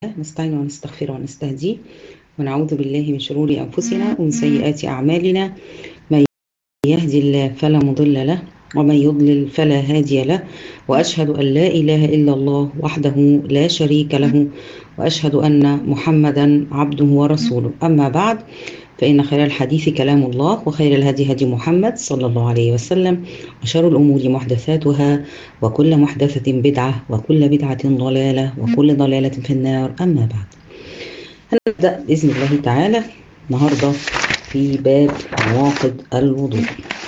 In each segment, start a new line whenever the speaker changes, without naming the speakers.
نستعين ونستغفر ونستهديه ونعوذ بالله من شرور أنفسنا ومن سيئات أعمالنا من يهدي الله فلا مضل له ومن يضلل فلا هادي له وأشهد أن لا إله إلا الله وحده لا شريك له وأشهد أن محمدا عبده ورسوله أما بعد فإن خير الحديث كلام الله وخير الهدي هدي محمد صلى الله عليه وسلم وشر الأمور محدثاتها وكل محدثة بدعة وكل بدعة ضلالة وكل ضلالة في النار أما بعد هنبدأ بإذن الله تعالى النهاردة في باب نواقض الوضوء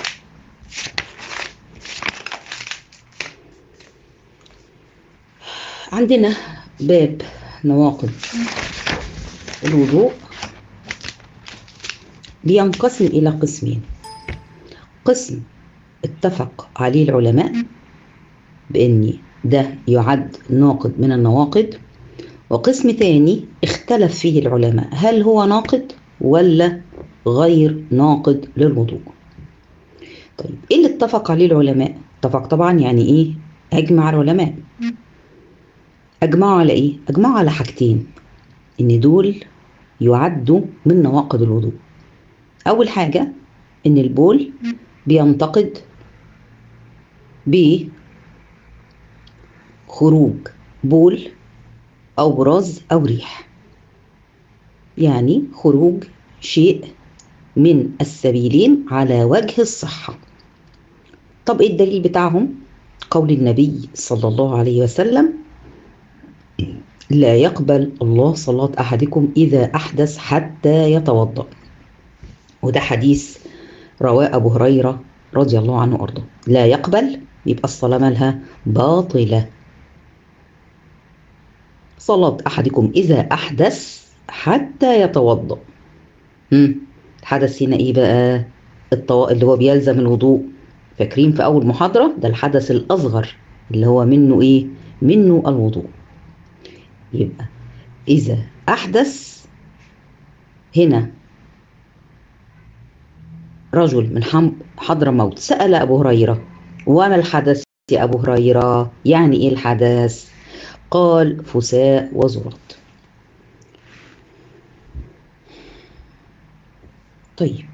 عندنا باب نواقض الوضوء بينقسم إلى قسمين قسم اتفق عليه العلماء بأن ده يعد ناقض من النواقض وقسم تاني اختلف فيه العلماء هل هو ناقض ولا غير ناقض للوضوء طيب ايه اللي اتفق عليه العلماء اتفق طبعا يعني ايه اجمع العلماء اجمعوا على ايه اجمعوا على حاجتين ان دول يعدوا من نواقض الوضوء اول حاجه ان البول بينتقد بخروج بول او براز او ريح يعني خروج شيء من السبيلين على وجه الصحه طب ايه الدليل بتاعهم قول النبي صلى الله عليه وسلم لا يقبل الله صلاة أحدكم إذا أحدث حتى يتوضأ وده حديث رواه أبو هريرة رضي الله عنه وأرضاه لا يقبل يبقى الصلاة مالها باطلة صلاة أحدكم إذا أحدث حتى يتوضأ هم. الحدث هنا إيه بقى الطو... اللي هو بيلزم الوضوء فاكرين في أول محاضرة ده الحدث الأصغر اللي هو منه إيه منه الوضوء يبقى إذا أحدث هنا رجل من حضر موت سأل أبو هريرة وما الحدث يا أبو هريرة يعني إيه الحدث قال فساء وزرط طيب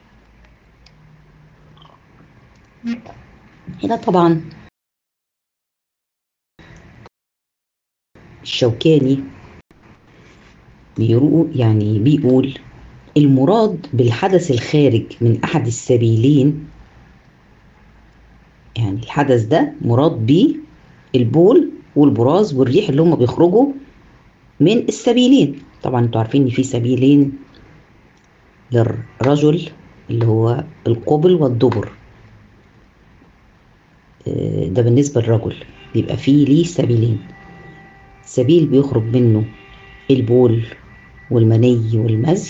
هنا طبعا الشوكاني بيقول يعني بيقول المراد بالحدث الخارج من احد السبيلين يعني الحدث ده مراد بيه البول والبراز والريح اللي هم بيخرجوا من السبيلين طبعا انتوا عارفين ان في سبيلين للرجل اللي هو القبل والدبر ده بالنسبة للرجل بيبقى فيه ليه سبيلين سبيل بيخرج منه البول والمني والمزي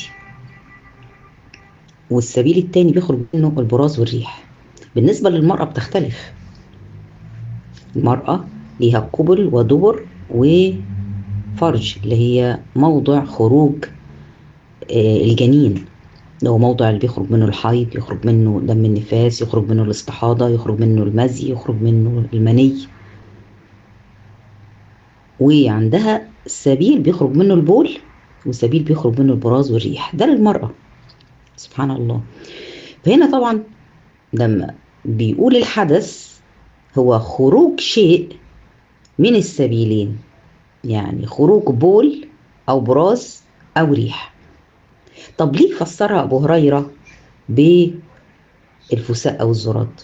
والسبيل التاني بيخرج منه البراز والريح بالنسبة للمرأة بتختلف المرأة ليها قبل ودبر وفرج اللي هي موضع خروج الجنين اللي هو موضع اللي بيخرج منه الحيض يخرج منه دم النفاس يخرج منه الاستحاضة يخرج منه المزي يخرج منه المني وعندها سبيل بيخرج منه البول وسبيل بيخرج منه البراز والريح ده للمرأة سبحان الله فهنا طبعا لما بيقول الحدث هو خروج شيء من السبيلين يعني خروج بول أو براز أو ريح طب ليه فسرها أبو هريرة بالفساء أو الزراد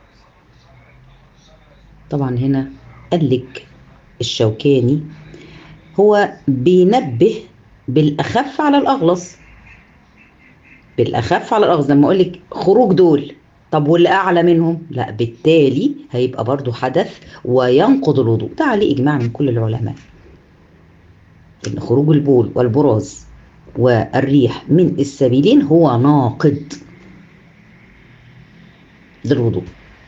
طبعا هنا قال لك الشوكاني هو بينبه بالأخف على الأغلظ بالأخف على الأغلظ لما أقول لك خروج دول طب واللي أعلى منهم لا بالتالي هيبقى برضو حدث وينقض الوضوء ده عليه إجماع من كل العلماء إن خروج البول والبراز والريح من السبيلين هو ناقض للوضوء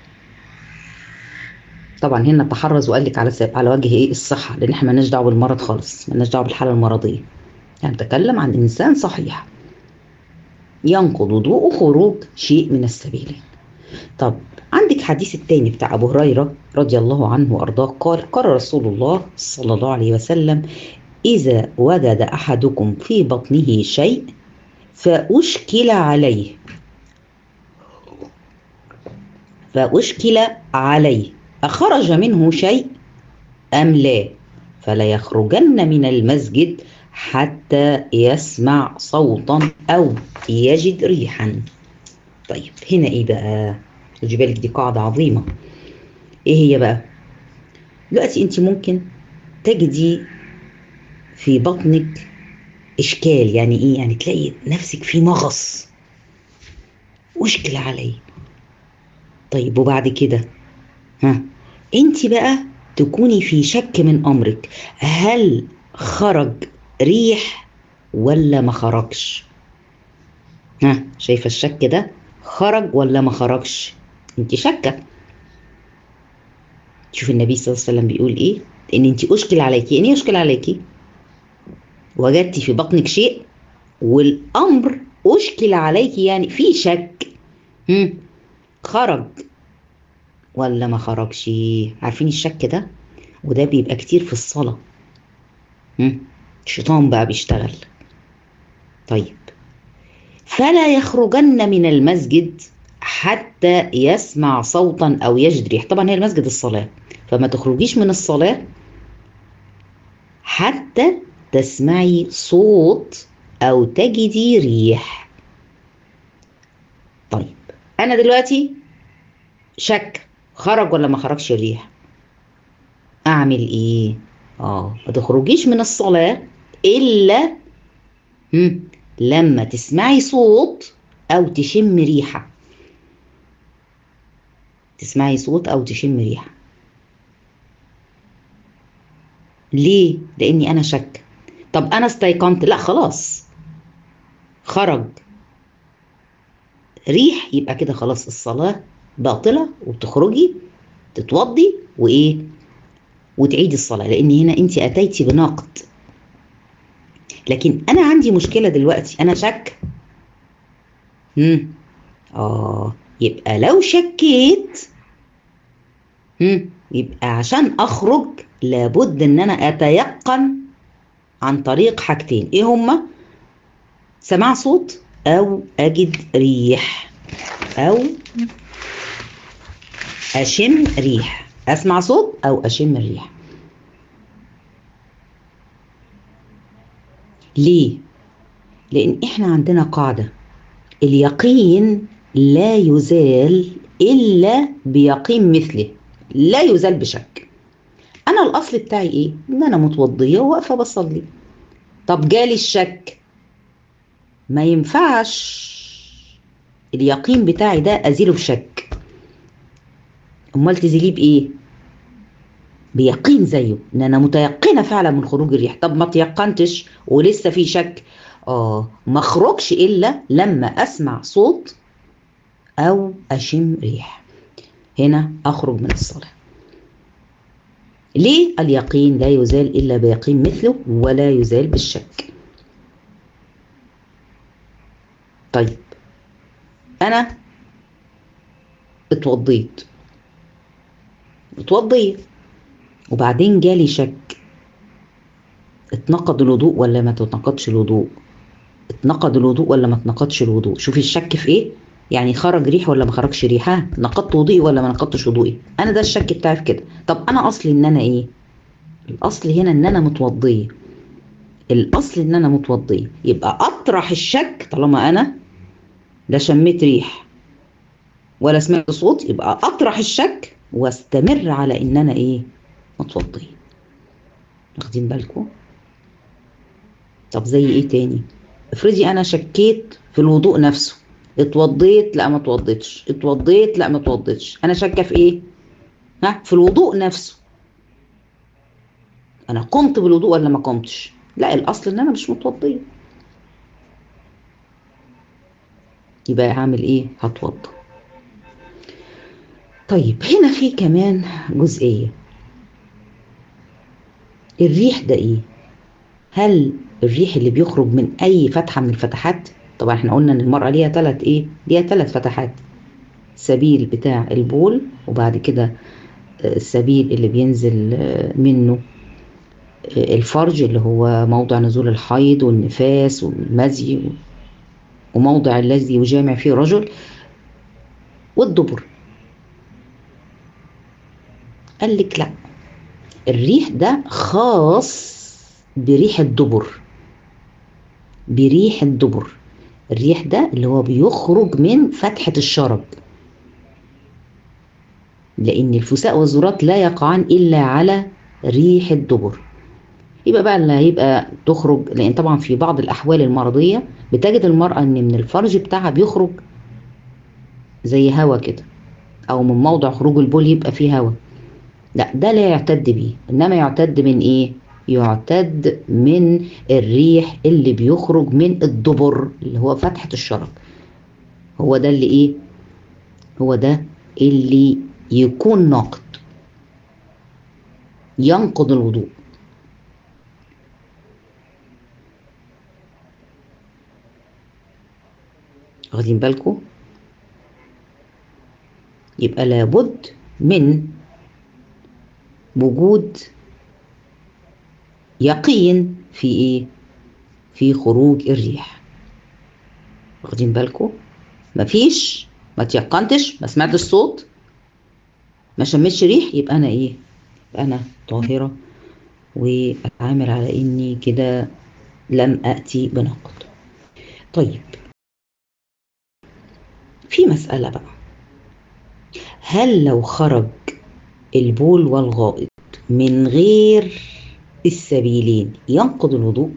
طبعا هنا تحرز وقال لك على على وجه ايه الصحه لان احنا مالناش دعوه بالمرض خالص مالناش دعوه بالحاله المرضيه يعني نتكلم عن انسان صحيح ينقض وضوءه خروج شيء من السبيلين طب عندك حديث التاني بتاع ابو هريره رضي الله عنه وارضاه قال قال رسول الله صلى الله عليه وسلم إذا وجد أحدكم في بطنه شيء فأشكل عليه فأشكل عليه أخرج منه شيء أم لا فلا يخرجن من المسجد حتى يسمع صوتا أو يجد ريحا طيب هنا إيه بقى خدي بالك دي قاعدة عظيمة إيه هي بقى دلوقتي أنت ممكن تجدي في بطنك إشكال يعني إيه يعني تلاقي نفسك في مغص واشكل عليه طيب وبعد كده ها انت بقى تكوني في شك من امرك هل خرج ريح ولا ما خرجش ها شايفه الشك ده خرج ولا ما خرجش انت شاكه شوف النبي صلى الله عليه وسلم بيقول ايه ان انت اشكل عليكي يعني يشكل عليكي وجدتي في بطنك شيء والامر اشكل عليكي يعني في شك هم خرج ولا ما خرجش عارفين الشك ده وده بيبقى كتير في الصلاة هم؟ الشيطان بقى بيشتغل طيب فلا يخرجن من المسجد حتى يسمع صوتا او يجد ريح طبعا هي المسجد الصلاة فما تخرجيش من الصلاة حتى تسمعي صوت او تجدي ريح طيب انا دلوقتي شك خرج ولا ما خرجش الريح اعمل ايه اه ما تخرجيش من الصلاه الا هم لما تسمعي صوت او تشم ريحه تسمعي صوت او تشم ريحه ليه لاني انا شك طب انا استيقنت لا خلاص خرج ريح يبقى كده خلاص الصلاه باطله وتخرجي تتوضي وايه وتعيدي الصلاه لان هنا انت اتيتي بناقض لكن انا عندي مشكله دلوقتي انا شك امم اه يبقى لو شكيت امم يبقى عشان اخرج لابد ان انا اتيقن عن طريق حاجتين ايه هما سماع صوت او اجد ريح او اشم ريح اسمع صوت او اشم الريح ليه لان احنا عندنا قاعده اليقين لا يزال الا بيقين مثله لا يزال بشك انا الاصل بتاعي ايه ان انا متوضيه وواقفه بصلي طب جالي الشك ما ينفعش اليقين بتاعي ده ازيله بشك امال تزيليه بايه بيقين زيه ان انا متيقنه فعلا من خروج الريح طب ما تيقنتش ولسه في شك اه ما اخرجش الا لما اسمع صوت او اشم ريح هنا اخرج من الصلاه ليه اليقين لا يزال الا بيقين مثله ولا يزال بالشك طيب انا اتوضيت اتوضيت وبعدين جالي شك اتنقض الوضوء ولا ما تنقضش الوضوء اتنقض الوضوء ولا ما اتنقضش الوضوء شوفي الشك في ايه يعني خرج ريح ولا ما خرجش ريح ها نقضت وضوئي ولا ما نقضتش وضوئي انا ده الشك بتاعي في كده طب انا اصلي ان انا ايه الاصل هنا ان انا متوضيه الاصل ان انا متوضيه يبقى اطرح الشك طالما انا لا شميت ريح ولا سمعت صوت يبقى اطرح الشك واستمر على ان انا ايه متوضيه واخدين بالكم طب زي ايه تاني افرضي انا شكيت في الوضوء نفسه اتوضيت لا ما اتوضيتش اتوضيت لا ما اتوضيتش انا شاكه في ايه ها في الوضوء نفسه انا قمت بالوضوء ولا ما قمتش لا الاصل ان انا مش متوضيه يبقى هعمل ايه هتوضى طيب هنا في كمان جزئيه الريح ده ايه هل الريح اللي بيخرج من اي فتحه من الفتحات طبعا احنا قلنا ان المراه ليها ثلاث ايه ليها ثلاث فتحات سبيل بتاع البول وبعد كده السبيل اللي بينزل منه الفرج اللي هو موضع نزول الحيض والنفاس والمزي وموضع الذي يجامع فيه رجل والدبر قال لك لا الريح ده خاص بريح الدبر بريح الدبر الريح ده اللي هو بيخرج من فتحة الشرج لأن الفساء والذرات لا يقعان إلا على ريح الدبر يبقى بقى اللي هيبقى تخرج لأن طبعا في بعض الأحوال المرضية بتجد المرأة إن من الفرج بتاعها بيخرج زي هوا كده أو من موضع خروج البول يبقى فيه هوا لا ده لا يعتد بيه إنما يعتد من إيه؟ يعتد من الريح اللي بيخرج من الدبر اللي هو فتحة الشرج هو ده اللي إيه؟ هو ده اللي يكون ناقض ينقض الوضوء واخدين بالكم يبقى لابد من وجود يقين في ايه في خروج الريح واخدين بالكم مفيش ما تيقنتش ما سمعتش صوت ما شمتش ريح يبقى انا ايه يبقى انا طاهره واتعامل على اني كده لم اتي بنقد طيب في مسألة بقى هل لو خرج البول والغائط من غير السبيلين ينقض الوضوء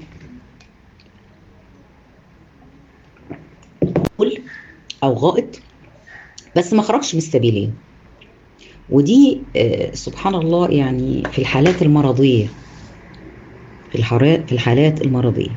بول أو غائط بس ما خرجش من السبيلين ودي آه سبحان الله يعني في الحالات المرضية في الحالات في الحالات المرضية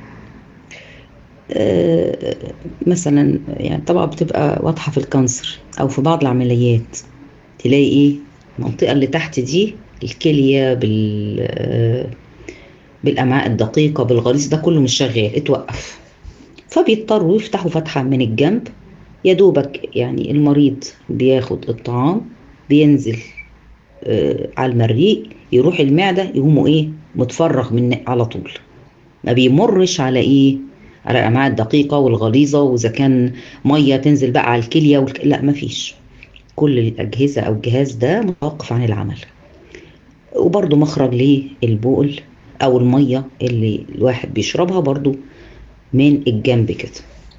آه مثلا يعني طبعا بتبقى واضحة في الكانسر أو في بعض العمليات تلاقي إيه المنطقة اللي تحت دي الكلية بال آه بالأمعاء الدقيقة بالغليظ ده كله مش شغال اتوقف فبيضطروا يفتحوا فتحة من الجنب يا دوبك يعني المريض بياخد الطعام بينزل آه على المريء يروح المعدة يقوموا ايه متفرغ من على طول ما بيمرش على ايه على الامعاء الدقيقة والغليظة واذا كان مية تنزل بقى على الكلية والك... لا مفيش كل الأجهزة أو الجهاز ده متوقف عن العمل وبرضو مخرج للبول أو المية اللي الواحد بيشربها برضو من الجنب كده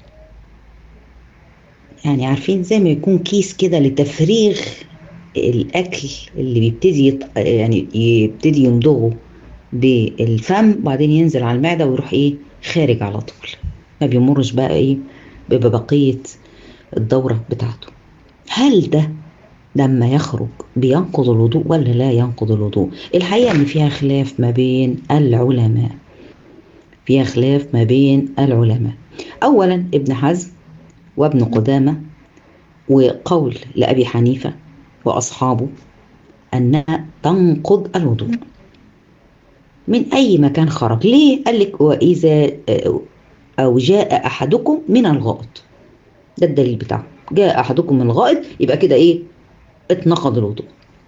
يعني عارفين زي ما يكون كيس كده لتفريغ الأكل اللي بيبتدي يط... يعني يبتدي يمضغه بالفم وبعدين ينزل على المعدة ويروح إيه خارج على طول ما بيمرش بقى إيه ببقية الدورة بتاعته هل ده لما يخرج بينقض الوضوء ولا لا ينقض الوضوء الحقيقة ان فيها خلاف ما بين العلماء فيها خلاف ما بين العلماء اولا ابن حزم وابن قدامة وقول لأبي حنيفة وأصحابه أنها تنقض الوضوء من أي مكان خرج ليه؟ قال لك وإذا أو جاء أحدكم من الغائط ده الدليل بتاعه جاء احدكم من الغائط يبقى كده ايه اتنقض الوضوء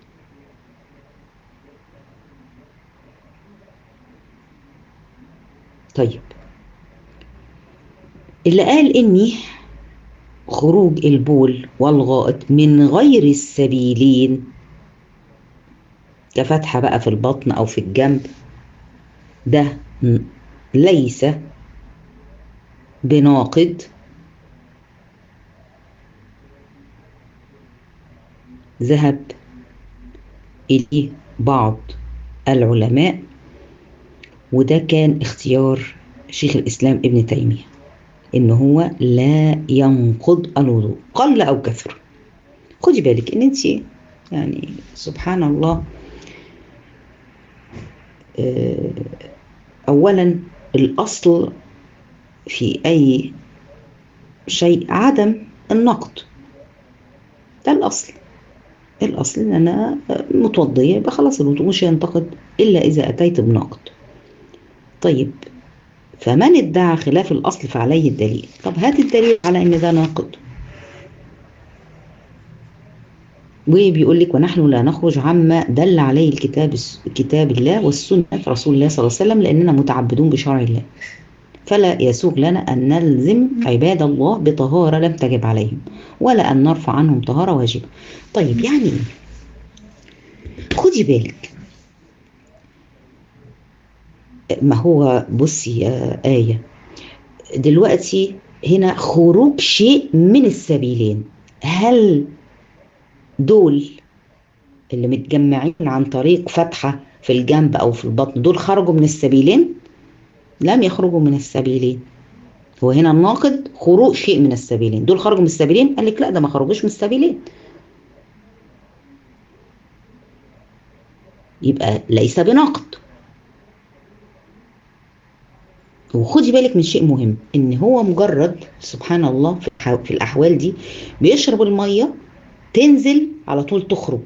طيب اللي قال اني خروج البول والغائط من غير السبيلين كفتحة بقى في البطن او في الجنب ده ليس بناقض ذهب إليه بعض العلماء وده كان اختيار شيخ الإسلام ابن تيمية إن هو لا ينقض الوضوء قل أو كثر خدي بالك إن أنت يعني سبحان الله أولا الأصل في أي شيء عدم النقد ده الأصل الأصل إن أنا متوضية يبقى خلاص الوضوء مش هينتقد إلا إذا أتيت بنقد طيب فمن ادعى خلاف الأصل فعليه الدليل طب هات الدليل على إن ده ناقض وبيقول لك ونحن لا نخرج عما دل عليه الكتاب كتاب الله والسنة رسول الله صلى الله عليه وسلم لأننا متعبدون بشرع الله فلا يسوغ لنا أن نلزم عباد الله بطهارة لم تجب عليهم ولا أن نرفع عنهم طهارة واجبة طيب يعني إيه؟ خدي بالك ما هو بصي يا آية دلوقتي هنا خروج شيء من السبيلين هل دول اللي متجمعين عن طريق فتحة في الجنب أو في البطن دول خرجوا من السبيلين لم يخرجوا من السبيلين هو هنا الناقد خروج شيء من السبيلين دول خرجوا من السبيلين قال لك لا ده ما خرجوش من السبيلين يبقى ليس بناقد وخدي بالك من شيء مهم ان هو مجرد سبحان الله في الاحوال دي بيشرب الميه تنزل على طول تخرج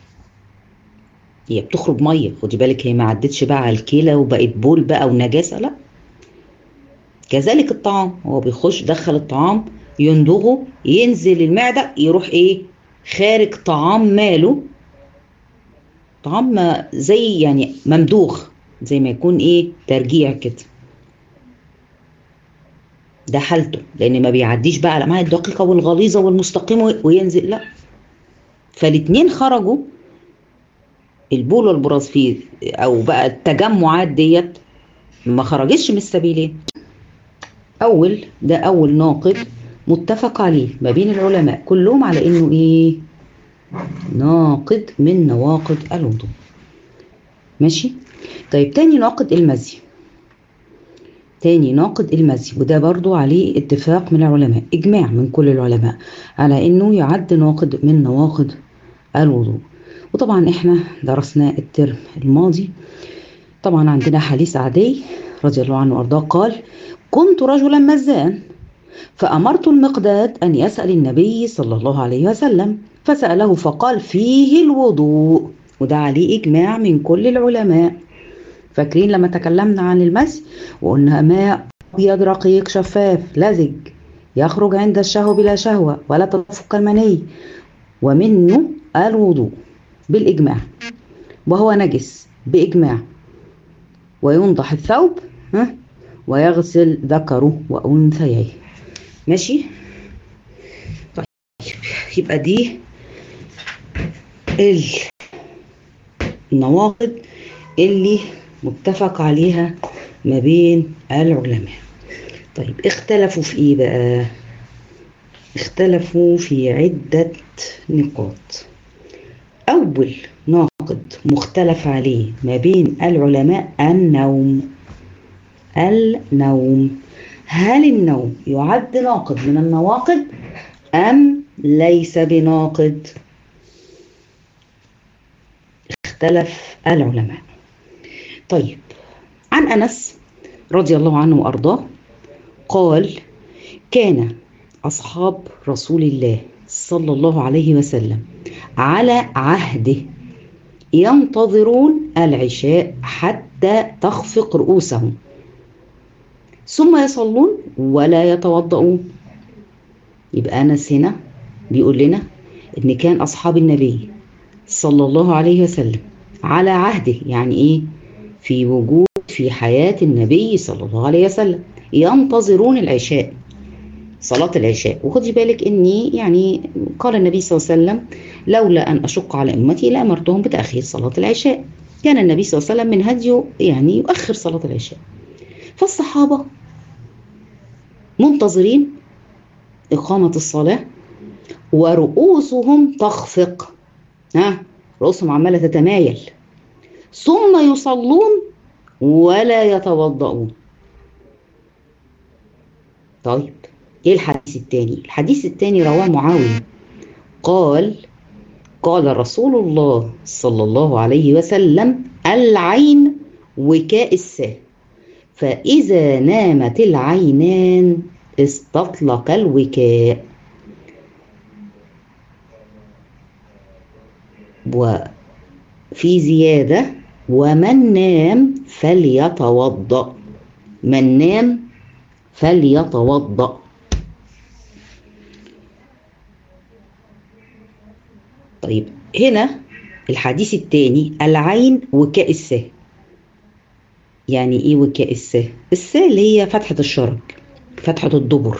هي بتخرج ميه خدي بالك هي ما عدتش بقى على الكلى وبقت بول بقى ونجاسه لا كذلك الطعام هو بيخش دخل الطعام يندغه ينزل المعده يروح ايه خارج طعام ماله طعام زي يعني ممدوغ زي ما يكون ايه ترجيع كده ده حالته لان ما بيعديش بقى على معاه الدقيقه والغليظه والمستقيمه وينزل لا فالاتنين خرجوا البول والبراز فيه او بقى التجمعات ديت ما خرجتش من السبيلين اول ده اول ناقد متفق عليه ما بين العلماء كلهم على انه ايه ناقد من نواقض الوضوء ماشي طيب تاني ناقد المزي تاني ناقد المزي وده برضو عليه اتفاق من العلماء اجماع من كل العلماء على انه يعد ناقد من نواقض الوضوء وطبعا احنا درسناه الترم الماضي طبعا عندنا حديث عدي رضي الله عنه وارضاه قال كنت رجلا مزان فأمرت المقداد أن يسأل النبي صلى الله عليه وسلم فسأله فقال فيه الوضوء وده عليه إجماع من كل العلماء فاكرين لما تكلمنا عن المسي وقلنا ماء أبيض رقيق شفاف لزج يخرج عند الشهوة بلا شهوة ولا تدفق المني ومنه الوضوء بالإجماع وهو نجس بإجماع وينضح الثوب ها ويغسل ذكره وأنثيه ماشي طيب يبقى دي النواقض اللي متفق عليها ما بين العلماء طيب اختلفوا في ايه بقى اختلفوا في عدة نقاط أول ناقد مختلف عليه ما بين العلماء النوم النوم هل النوم يعد ناقد من النواقد أم ليس بناقد اختلف العلماء طيب عن أنس رضي الله عنه وأرضاه قال كان أصحاب رسول الله صلى الله عليه وسلم على عهده ينتظرون العشاء حتى تخفق رؤوسهم ثم يصلون ولا يتوضؤون يبقى أنس هنا بيقول لنا إن كان أصحاب النبي صلى الله عليه وسلم على عهده يعني إيه في وجود في حياة النبي صلى الله عليه وسلم ينتظرون العشاء صلاة العشاء وخدي بالك إني يعني قال النبي صلى الله عليه وسلم لولا أن أشق على أمتي لأمرتهم بتأخير صلاة العشاء كان النبي صلى الله عليه وسلم من هديه يعني يؤخر صلاة العشاء فالصحابة منتظرين إقامة الصلاة ورؤوسهم تخفق ها رؤوسهم عمالة تتمايل ثم يصلون ولا يتوضؤون طيب ايه الحديث الثاني الحديث الثاني رواه معاوية قال قال رسول الله صلى الله عليه وسلم العين وكاء الساه فإذا نامت العينان استطلق الوكاء وفي زيادة ومن نام فليتوضأ من نام فليتوضأ طيب هنا الحديث الثاني العين وكاء الساه يعني ايه وكاء الساه الساه اللي هي فتحة الشرج فتحة الدبر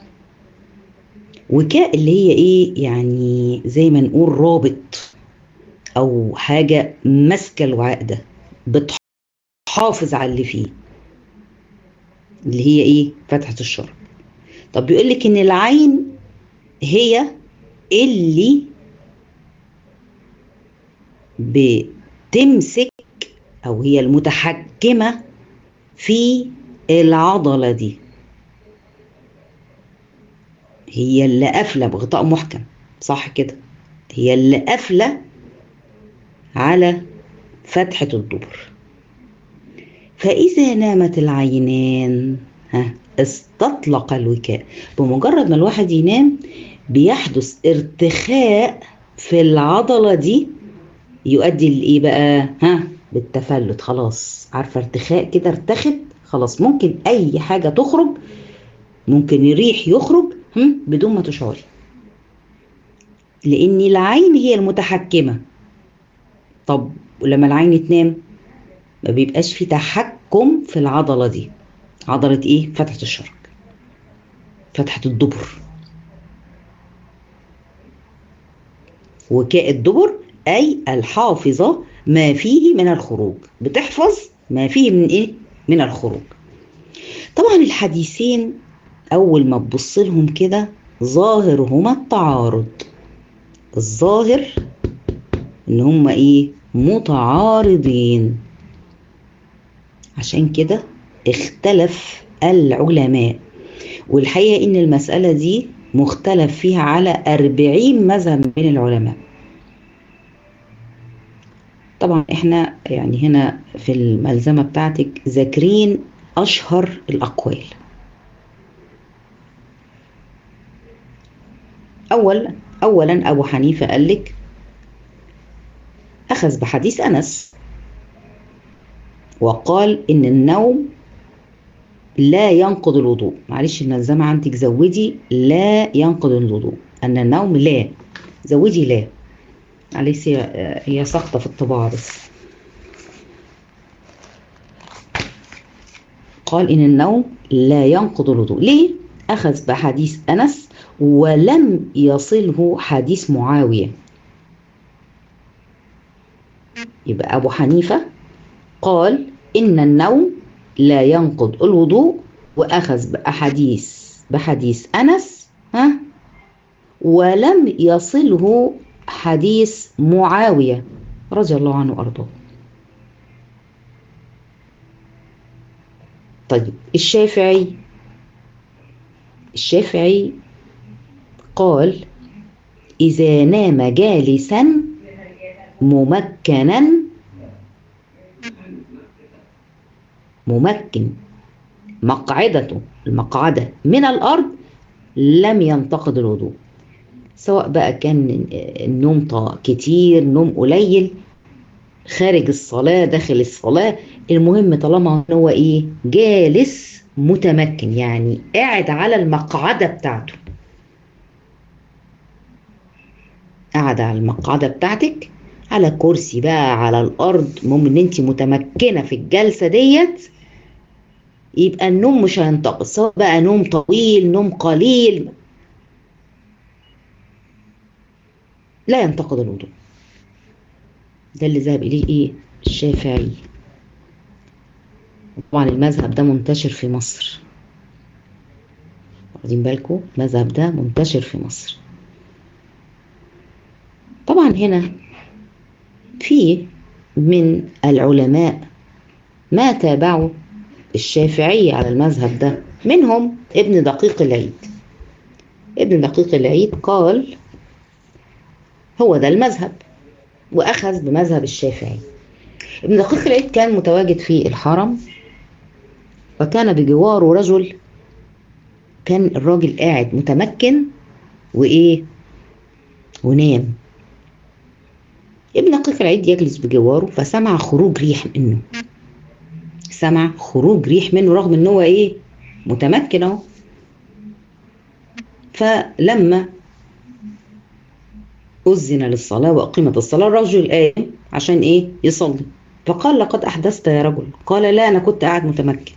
وكاء اللي هي ايه يعني زي ما نقول رابط او حاجة ماسكة الوعاء ده بتحافظ على اللي فيه اللي هي ايه فتحة الشرج طب بيقول لك ان العين هي اللي بتمسك او هي المتحكمة في العضلة دي هي اللي قافلة بغطاء محكم صح كده هي اللي قافلة على فتحة الدبر فإذا نامت العينان ها استطلق الوكاء بمجرد ما الواحد ينام بيحدث ارتخاء في العضلة دي يؤدي لإيه بقى ها بالتفلت خلاص عارفة ارتخاء كده ارتخت خلاص ممكن أي حاجة تخرج ممكن الريح يخرج هم بدون ما تشعري لأن العين هي المتحكمة طب ولما العين تنام ما بيبقاش في تحكم في العضلة دي عضلة ايه؟ فتحة الشرج فتحة الدبر وكاء الدبر أي الحافظة ما فيه من الخروج بتحفظ ما فيه من ايه؟ من الخروج طبعا الحديثين أول ما تبص لهم كده ظاهرهما التعارض الظاهر إن هما إيه؟ متعارضين عشان كده اختلف العلماء والحقيقة إن المسألة دي مختلف فيها على أربعين مذهب من العلماء طبعا احنا يعني هنا في الملزمة بتاعتك ذاكرين أشهر الأقوال أول أولا أبو حنيفة قال لك أخذ بحديث أنس وقال إن النوم لا ينقض الوضوء معلش الملزمة عندك زودي لا ينقض الوضوء أن النوم لا زودي لا معلش هي هي ساقطة في الطباعة بس قال إن النوم لا ينقض الوضوء ليه؟ أخذ بحديث أنس ولم يصله حديث معاوية يبقى أبو حنيفة قال إن النوم لا ينقض الوضوء وأخذ بأحاديث بحديث أنس ها ولم يصله حديث معاوية رضي الله عنه وأرضاه طيب الشافعي الشافعي قال إذا نام جالسا ممكنا ممكن مقعدته المقعدة من الأرض لم ينتقد الوضوء سواء بقى كان النوم كتير نوم قليل خارج الصلاة داخل الصلاة المهم طالما هو ايه جالس متمكن يعني قاعد على المقعدة بتاعته قاعدة على المقعدة بتاعتك على كرسي بقى على الأرض المهم إن أنت متمكنة في الجلسة ديت يبقى النوم مش هينتقد سواء بقى نوم طويل نوم قليل لا ينتقد الوضوء ده اللي ذهب إليه إيه الشافعي طبعا المذهب ده منتشر في مصر واخدين بالكم المذهب ده منتشر في مصر طبعا هنا في من العلماء ما تابعوا الشافعية على المذهب ده منهم ابن دقيق العيد ابن دقيق العيد قال هو ده المذهب وأخذ بمذهب الشافعي ابن دقيق العيد كان متواجد في الحرم وكان بجواره رجل كان الراجل قاعد متمكن وإيه ونام ابن دقيق العيد يجلس بجواره فسمع خروج ريح منه سمع خروج ريح منه رغم ان هو ايه متمكن اهو فلما أذن للصلاة وأقيمت الصلاة الرجل قام عشان إيه يصلي فقال لقد أحدثت يا رجل قال لا أنا كنت قاعد متمكن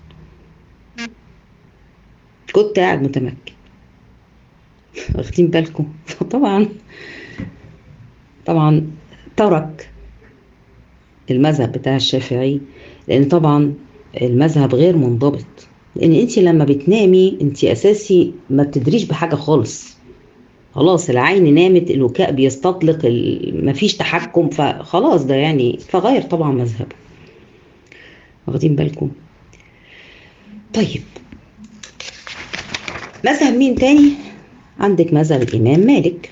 كنت قاعد متمكن واخدين بالكم طبعا طبعا ترك المذهب بتاع الشافعي لان طبعا المذهب غير منضبط لان انت لما بتنامي انت اساسي ما بتدريش بحاجه خالص خلاص العين نامت الوكاء بيستطلق مفيش تحكم فخلاص ده يعني فغير طبعا مذهبه واخدين بالكم طيب مذهب مين تاني عندك مذهب الإمام مالك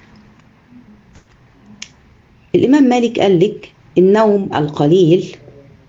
الإمام مالك قال لك النوم القليل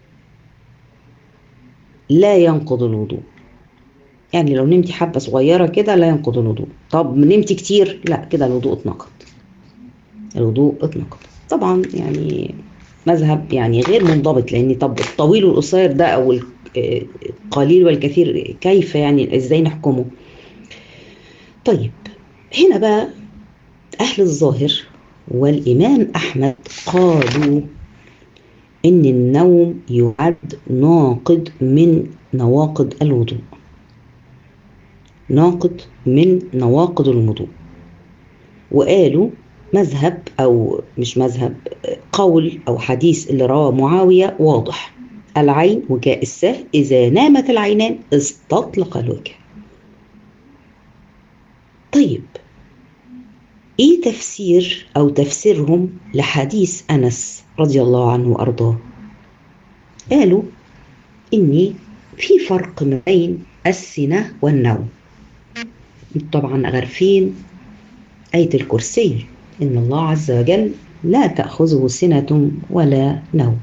لا ينقض الوضوء يعني لو نمتي حبة صغيرة كده لا ينقض الوضوء طب نمتي كتير لا كده الوضوء اتنقض الوضوء اتنقض طبعا يعني مذهب يعني غير منضبط لان طب الطويل والقصير ده او القليل والكثير كيف يعني ازاي نحكمه طيب هنا بقى أهل الظاهر والإمام أحمد قالوا إن النوم يعد ناقض من نواقض الوضوء ناقض من نواقض الوضوء وقالوا مذهب أو مش مذهب قول أو حديث اللي رواه معاوية واضح العين وجاء السهل إذا نامت العينان استطلق الوجه طيب ايه تفسير او تفسيرهم لحديث انس رضي الله عنه وارضاه قالوا اني في فرق ما بين السنة والنوم طبعا عارفين آية الكرسي إن الله عز وجل لا تأخذه سنة ولا نوم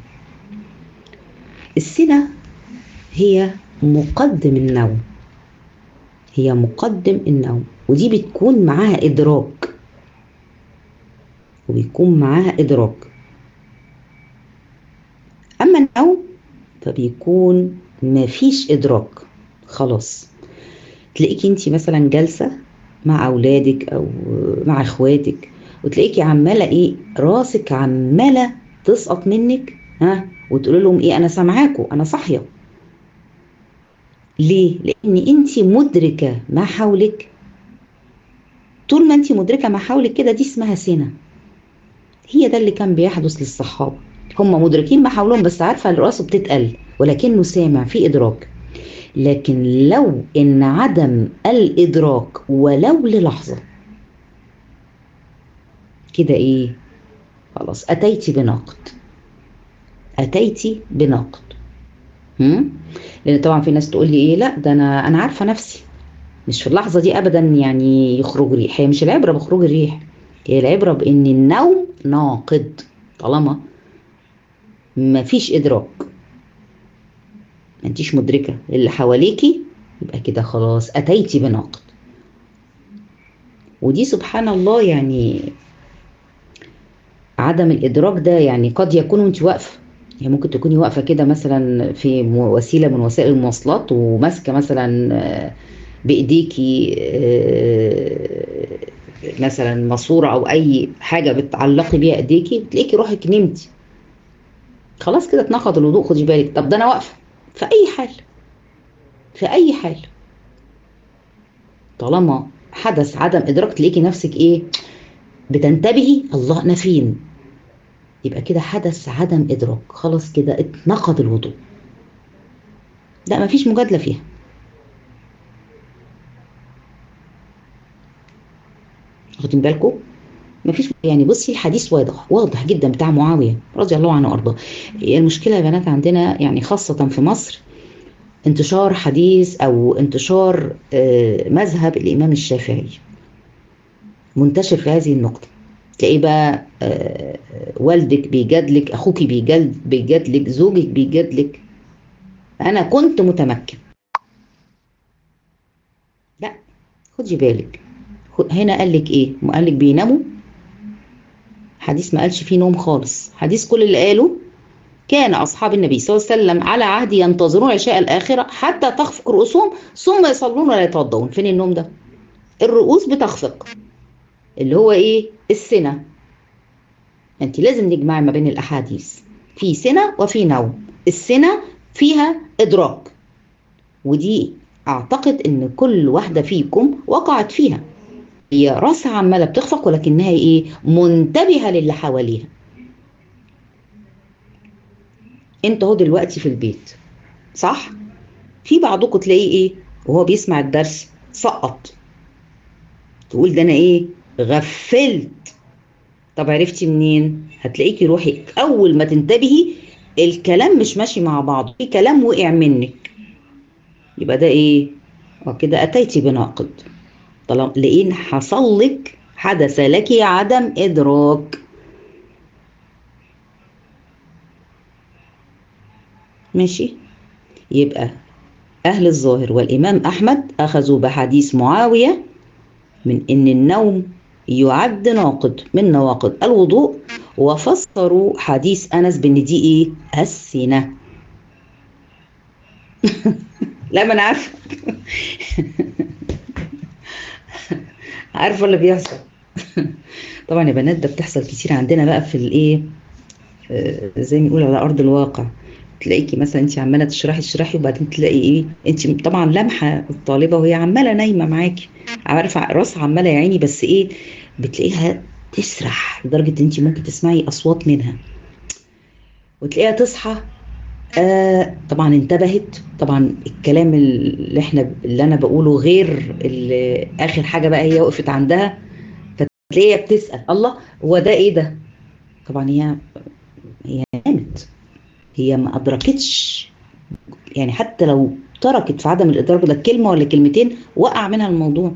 السنة هي مقدم النوم هي مقدم النوم ودي بتكون معاها إدراك وبيكون معاها إدراك أما النوم فبيكون مفيش إدراك خلاص تلاقيكي انت مثلا جالسة مع أولادك أو مع إخواتك وتلاقيكي عمالة إيه راسك عمالة تسقط منك ها وتقول لهم إيه أنا سامعاكوا أنا صاحية ليه؟ لأن أنت مدركة ما حولك طول ما أنت مدركة ما حولك كده دي اسمها سنة هي ده اللي كان بيحدث للصحابة هم مدركين ما حولهم بس عارفة راسه بتتقل ولكنه سامع في إدراك لكن لو إن عدم الإدراك ولو للحظة كده إيه خلاص أتيتي بناقد أتيتي بناقد هم؟ لأن طبعا في ناس تقول لي إيه لا ده أنا أنا عارفة نفسي مش في اللحظة دي أبدا يعني يخرج ريح هي مش العبرة بخروج الريح هي العبرة بإن النوم ناقد طالما مفيش إدراك ما انتيش مدركة اللي حواليكي يبقى كده خلاص أتيتي بناقد ودي سبحان الله يعني عدم الإدراك ده يعني قد يكون وانت واقفة يعني ممكن تكوني واقفة كده مثلا في وسيلة من وسائل المواصلات وماسكة مثلا بإيديكي مثلا ماسورة أو أي حاجة بتعلقي بيها إيديكي تلاقيكي روحك نمتي خلاص كده اتنقض الوضوء خدي بالك طب ده أنا واقفة في أي حال في أي حال طالما حدث عدم إدراك تلاقيكي نفسك إيه بتنتبهي الله أنا فين يبقى كده حدث عدم إدراك خلاص كده اتنقض الوضوء لا مفيش مجادلة فيها واخدين بالكم مفيش يعني بصي الحديث واضح واضح جدا بتاع معاويه رضي الله عنه وارضاه المشكله يا بنات عندنا يعني خاصه في مصر انتشار حديث او انتشار مذهب الامام الشافعي منتشر في هذه النقطه تلاقيه بقى والدك بيجادلك اخوك بيجاد بيجادلك زوجك بيجادلك انا كنت متمكن لا خدي بالك هنا قال لك ايه قال لك بيناموا حديث ما قالش فيه نوم خالص حديث كل اللي قاله كان اصحاب النبي صلى الله عليه وسلم على عهد ينتظرون عشاء الاخره حتى تخفق رؤوسهم ثم يصلون ولا يتوضؤون فين النوم ده الرؤوس بتخفق اللي هو ايه السنه انت لازم نجمع ما بين الاحاديث في سنة وفي نوم السنة فيها ادراك ودي اعتقد ان كل واحدة فيكم وقعت فيها هي راسها عمالة بتخفق ولكنها ايه منتبهة للي حواليها انت اهو دلوقتي في البيت صح في بعضكم تلاقيه ايه وهو بيسمع الدرس سقط تقول ده انا ايه غفلت طب عرفتي منين هتلاقيكي روحي اول ما تنتبهي الكلام مش ماشي مع بعض في كلام وقع منك يبقى ده ايه اه كده اتيتي بناقض طالما لان حصل لك حدث لك عدم ادراك ماشي يبقى أهل الظاهر والإمام أحمد أخذوا بحديث معاوية من إن النوم يعد ناقض من نواقض الوضوء وفسروا حديث أنس بإن دي إيه؟ السنة لا ما أنا عارفة عارفة اللي بيحصل طبعا يا بنات ده بتحصل كتير عندنا بقى في الإيه زي ما نقول على أرض الواقع تلاقيكي مثلا انت عماله تشرحي تشرحي وبعدين تلاقي ايه انت طبعا لامحه الطالبه وهي عماله نايمه معاكي عارفه راسها عماله يا عيني بس ايه بتلاقيها تسرح لدرجه انت ممكن تسمعي اصوات منها وتلاقيها تصحى آه طبعا انتبهت طبعا الكلام اللي احنا اللي انا بقوله غير اللي اخر حاجه بقى هي وقفت عندها فتلاقيها بتسال الله هو ده ايه ده طبعا هي هي نامت هي ما أدركتش يعني حتى لو تركت في عدم الإدراك ده كلمة ولا كلمتين وقع منها الموضوع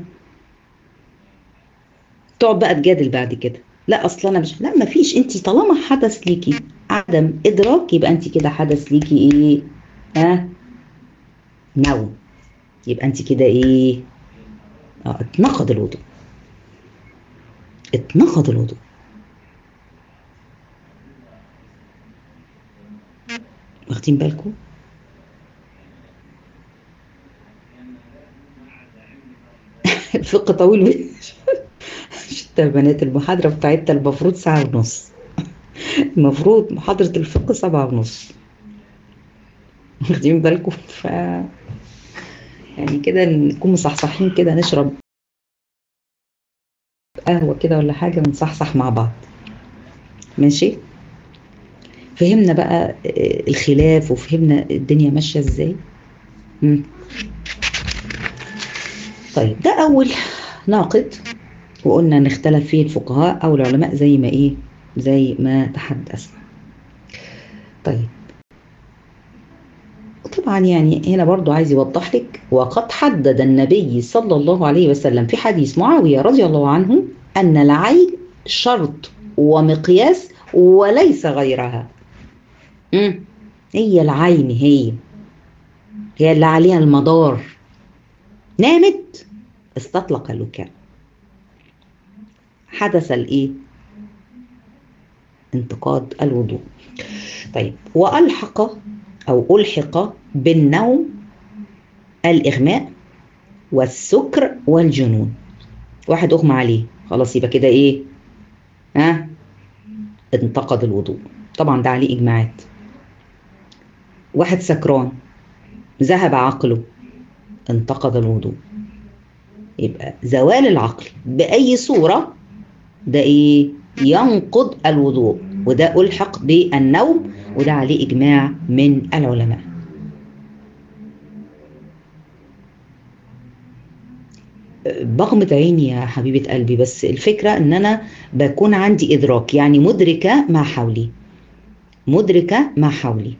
تقعد بقى تجادل بعد كده لا اصل انا مش لا ما فيش انت طالما حدث ليكي عدم ادراك يبقى انت كده حدث ليكي ايه ها آه؟ نوم يبقى انت كده ايه اه اتنقض الوضوء اتنقض الوضوء واخدين بالكم الفقه طويل شتا بنات المحاضرة بتاعتها المفروض ساعة ونص المفروض محاضرة الفقه سبعة ونص واخدين بالكم ف يعني كده نكون مصحصحين كده نشرب قهوة كده ولا حاجة ونصحصح مع بعض ماشي فهمنا بقى الخلاف وفهمنا الدنيا ماشية ازاي مم. طيب ده أول ناقد وقلنا نختلف فيه الفقهاء أو العلماء زي ما إيه زي ما تحدثنا طيب طبعا يعني هنا برضو عايز يوضح لك وقد حدد النبي صلى الله عليه وسلم في حديث معاوية رضي الله عنه أن العين شرط ومقياس وليس غيرها مم. هي العين هي هي اللي عليها المدار نامت استطلق اللكاء حدث الايه انتقاد الوضوء طيب والحق او الحق بالنوم الاغماء والسكر والجنون واحد اغمى عليه خلاص يبقى كده ايه ها انتقد الوضوء طبعا ده عليه اجماعات واحد سكران ذهب عقله انتقد الوضوء يبقى زوال العقل بأي صورة ده إيه ينقض الوضوء وده ألحق بالنوم وده عليه إجماع من العلماء بغمة عيني يا حبيبة قلبي بس الفكرة إن أنا بكون عندي إدراك يعني مدركة ما حولي مدركة ما حولي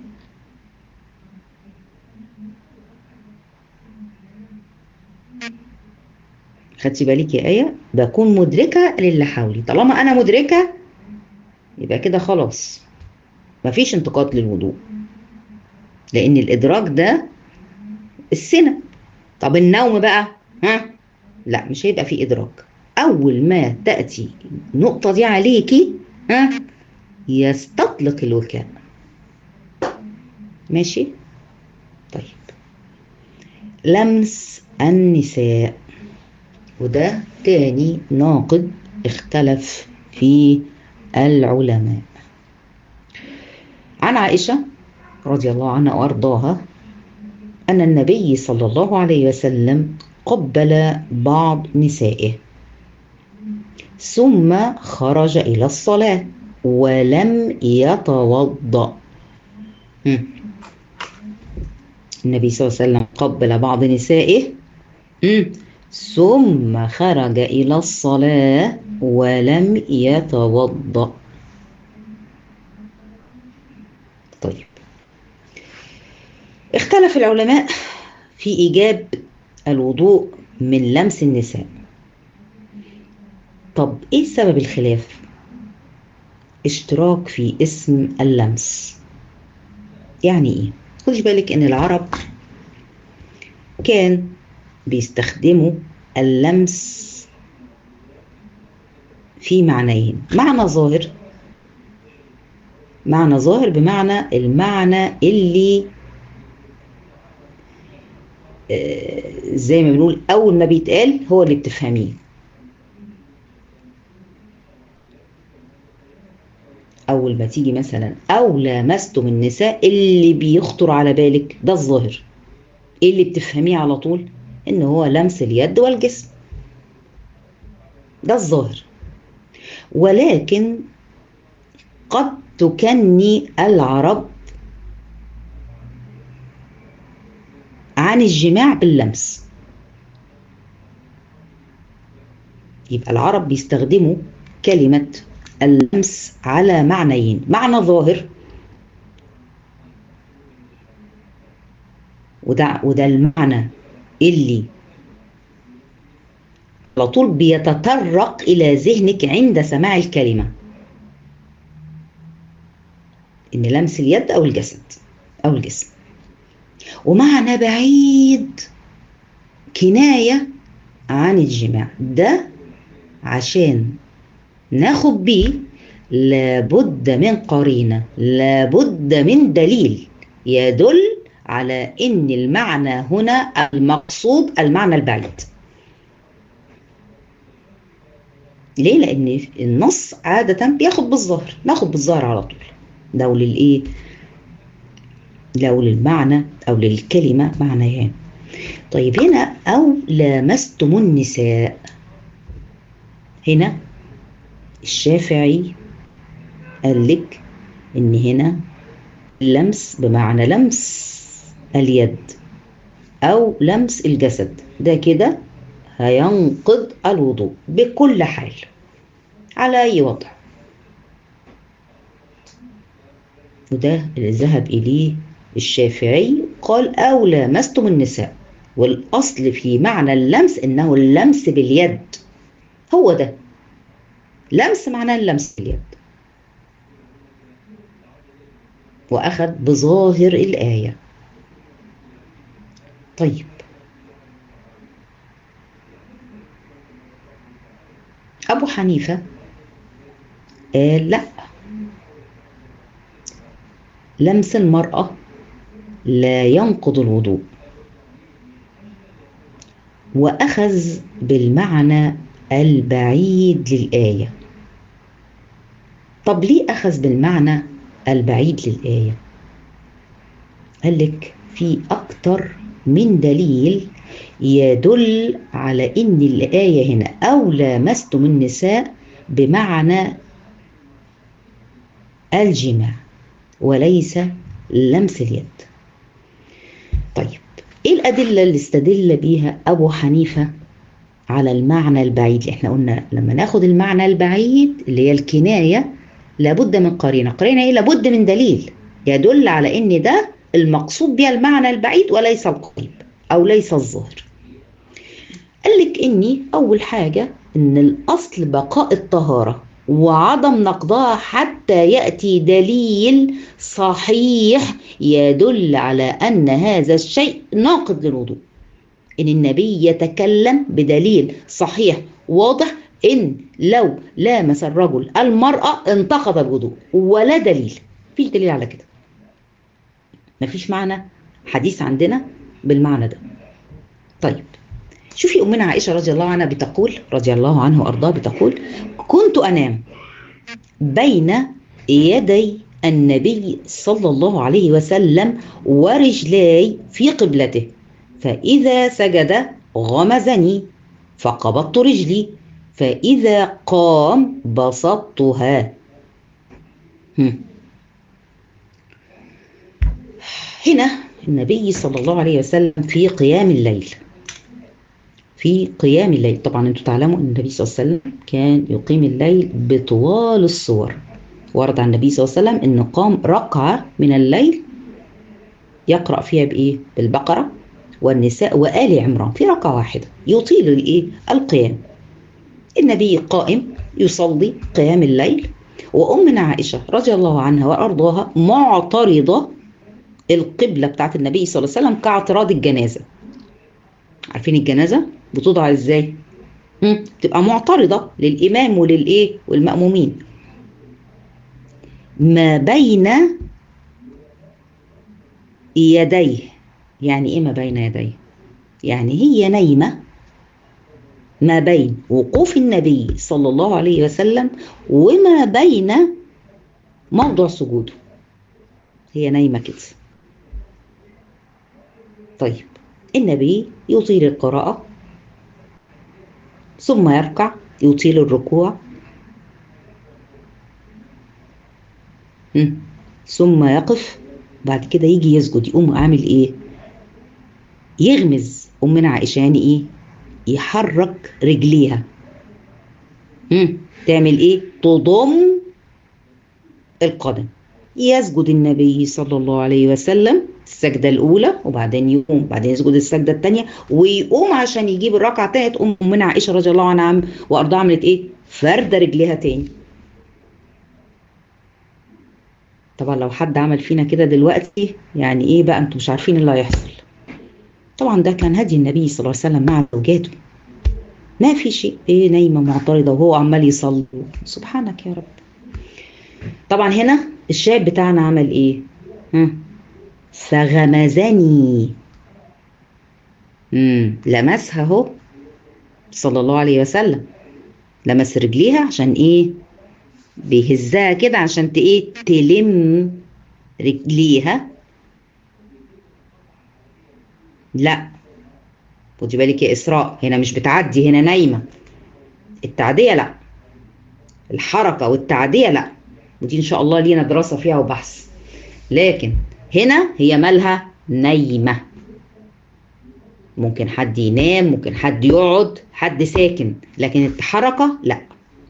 خدتي بالك يا آية بكون مدركة للي حولي طالما أنا مدركة يبقى كده خلاص مفيش انتقاد للوضوء لأن الإدراك ده السنة طب النوم بقى ها لا مش هيبقى فيه إدراك أول ما تأتي النقطة دي عليكي ها يستطلق الوكاء ماشي طيب لمس النساء وده تاني ناقد اختلف فيه العلماء عن عائشة رضي الله عنها وأرضاها أن النبي صلى الله عليه وسلم قبل بعض نسائه ثم خرج إلى الصلاة ولم يتوضأ هم. النبي صلى الله عليه وسلم قبل بعض نسائه هم. ثم خرج إلى الصلاة ولم يتوضأ طيب اختلف العلماء في إيجاب الوضوء من لمس النساء طب إيه سبب الخلاف؟ اشتراك في اسم اللمس يعني إيه؟ خدي بالك إن العرب كان بيستخدموا اللمس في معنيين معنى ظاهر معنى ظاهر بمعنى المعنى اللي آه، زي ما بنقول اول ما بيتقال هو اللي بتفهميه اول ما تيجي مثلا او لامستم النساء اللي بيخطر على بالك ده الظاهر ايه اللي بتفهميه على طول ان هو لمس اليد والجسم ده الظاهر ولكن قد تكني العرب عن الجماع باللمس يبقى العرب بيستخدموا كلمة اللمس على معنيين معنى ظاهر وده وده المعنى اللي على طول بيتطرق إلى ذهنك عند سماع الكلمة إن لمس اليد أو الجسد أو الجسم ومعنى بعيد كناية عن الجماع ده عشان ناخد بيه لابد من قرينة لابد من دليل يدل على ان المعنى هنا المقصود المعنى البعيد ليه لان النص عادة بياخد بالظاهر ناخد بالظاهر على طول لو للايه لو للمعنى او للكلمة معنيان طيب هنا او لامستم النساء هنا الشافعي قال لك ان هنا اللمس بمعنى لمس اليد او لمس الجسد ده كده هينقض الوضوء بكل حال على اي وضع وده اللي ذهب اليه الشافعي قال او لامستم النساء والاصل في معنى اللمس انه اللمس باليد هو ده لمس معناه اللمس باليد واخذ بظاهر الايه طيب ابو حنيفه قال لا لمس المراه لا ينقض الوضوء واخذ بالمعنى البعيد للايه طب ليه اخذ بالمعنى البعيد للايه قال لك في اكتر من دليل يدل على ان الايه هنا او لامستم النساء بمعنى الجماع وليس لمس اليد طيب ايه الادله اللي استدل بيها ابو حنيفه على المعنى البعيد اللي احنا قلنا لما ناخد المعنى البعيد اللي هي الكنايه لابد من قرينه قرينه ايه لابد من دليل يدل على ان ده المقصود بها المعنى البعيد وليس القريب او ليس الظاهر قال لك اني اول حاجه ان الاصل بقاء الطهاره وعدم نقضها حتى ياتي دليل صحيح يدل على ان هذا الشيء ناقض للوضوء ان النبي يتكلم بدليل صحيح واضح ان لو لامس الرجل المراه انتقض الوضوء ولا دليل مفيش دليل على كده مفيش معنى حديث عندنا بالمعنى ده طيب شوفي أمنا عائشة رضي الله عنها بتقول رضي الله عنه وأرضاه بتقول كنت أنام بين يدي النبي صلى الله عليه وسلم ورجلاي في قبلته فإذا سجد غمزني فقبضت رجلي فإذا قام بسطتها هم. هنا النبي صلى الله عليه وسلم في قيام الليل في قيام الليل طبعا انتم تعلموا ان النبي صلى الله عليه وسلم كان يقيم الليل بطوال الصور ورد عن النبي صلى الله عليه وسلم انه قام ركعه من الليل يقرا فيها بايه بالبقره والنساء وآل عمران في ركعه واحده يطيل الايه القيام النبي قائم يصلي قيام الليل وامنا عائشه رضي الله عنها وارضاها معترضه القبله بتاعت النبي صلى الله عليه وسلم كاعتراض الجنازه عارفين الجنازه بتوضع ازاي مم. تبقى معترضه للامام وللايه والمامومين ما بين يديه يعني ايه ما بين يديه يعني هي نايمه ما بين وقوف النبي صلى الله عليه وسلم وما بين موضع سجوده هي نايمه كده طيب النبي يطيل القراءة ثم يركع يطيل الركوع ثم يقف بعد كده يجي يسجد يقوم عامل ايه يغمز امنا عائشه يعني ايه يحرك رجليها مم. تعمل ايه تضم القدم يسجد النبي صلى الله عليه وسلم السجدة الأولى وبعدين يقوم بعدين يسجد السجدة الثانية ويقوم عشان يجيب الركعة الثانية تقوم من عائشة رضي الله عنها وأرضها عملت إيه؟ فردة رجليها تاني. طبعا لو حد عمل فينا كده دلوقتي يعني إيه بقى أنتم مش عارفين اللي هيحصل. طبعا ده كان هدي النبي صلى الله عليه وسلم مع زوجاته. ما في شيء إيه نايمة معترضة وهو عمال يصلي سبحانك يا رب. طبعا هنا الشاهد بتاعنا عمل إيه؟ ها؟ فغمزني امم لمسها اهو صلى الله عليه وسلم لمس رجليها عشان ايه بيهزها كده عشان ايه تلم رجليها لا خدي بالك يا اسراء هنا مش بتعدي هنا نايمه التعديه لا الحركه والتعديه لا ودي ان شاء الله لينا دراسه فيها وبحث لكن هنا هي مالها نايمة ممكن حد ينام ممكن حد يقعد حد ساكن لكن الحركة لا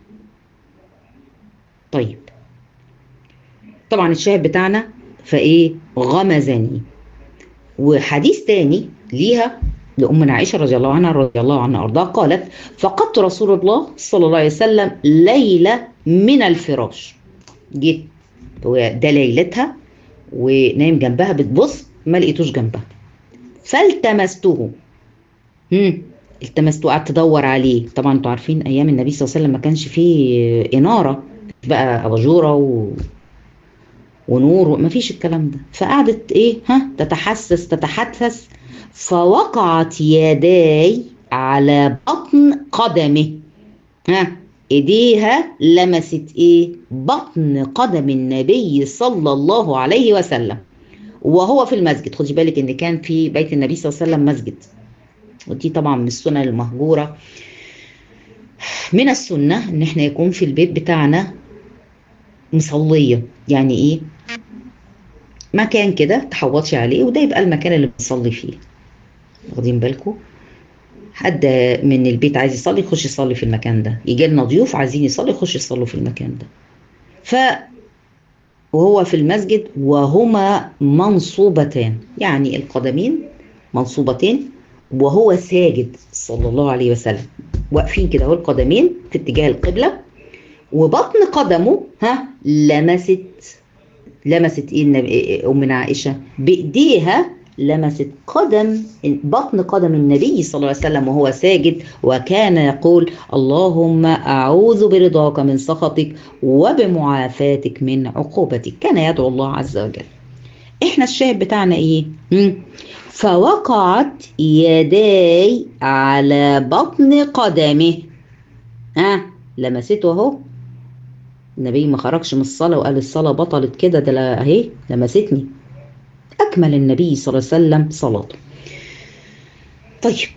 طيب طبعا الشاهد بتاعنا فايه غمزني وحديث تاني ليها لأمنا عائشة رضي الله عنها رضي الله عنها أرضاها قالت فقدت رسول الله صلى الله عليه وسلم ليلة من الفراش جيت ده ليلتها ونايم جنبها بتبص ما لقيتوش جنبها فالتمسته هم التمسته قعدت تدور عليه طبعا انتوا عارفين ايام النبي صلى الله عليه وسلم ما كانش فيه اناره بقى اباجوره و... ونور ما فيش الكلام ده فقعدت ايه ها تتحسس تتحسس فوقعت يداي على بطن قدمه ها ايديها لمست ايه بطن قدم النبي صلى الله عليه وسلم وهو في المسجد خدي بالك ان كان في بيت النبي صلى الله عليه وسلم مسجد ودي طبعا من السنن المهجوره من السنه ان احنا يكون في البيت بتاعنا مصليه يعني ايه مكان كده تحوطش عليه وده يبقى المكان اللي بنصلي فيه واخدين بالكم حد من البيت عايز يصلي يخش يصلي في المكان ده يجي لنا ضيوف عايزين يصلي يخش يصلوا في المكان ده ف وهو في المسجد وهما منصوبتان يعني القدمين منصوبتين وهو ساجد صلى الله عليه وسلم واقفين كده اهو القدمين في اتجاه القبله وبطن قدمه ها لمست لمست ايه امنا عائشه بايديها لمست قدم بطن قدم النبي صلى الله عليه وسلم وهو ساجد وكان يقول اللهم اعوذ برضاك من سخطك وبمعافاتك من عقوبتك كان يدعو الله عز وجل احنا الشاهد بتاعنا ايه فوقعت يداي على بطن قدمه ها لمسته اهو النبي ما خرجش من الصلاة وقال الصلاة بطلت كده ده لا- اهي لمستني أكمل النبي صلى الله عليه وسلم صلاته طيب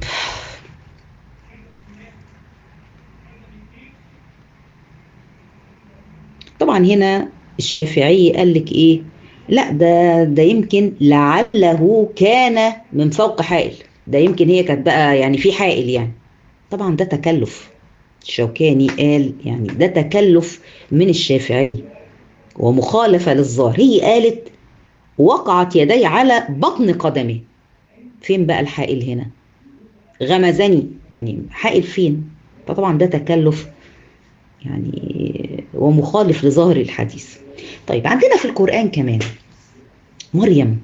طبعا هنا الشافعي قال لك ايه لا ده ده يمكن لعله كان من فوق حائل ده يمكن هي كانت بقى يعني في حائل يعني طبعا ده تكلف الشوكاني قال يعني ده تكلف من الشافعي ومخالفة للظاهر هي قالت وقعت يدي على بطن قدمه فين بقى الحائل هنا غمزني يعني حائل فين فطبعا ده تكلف يعني ومخالف لظاهر الحديث طيب عندنا في القرآن كمان مريم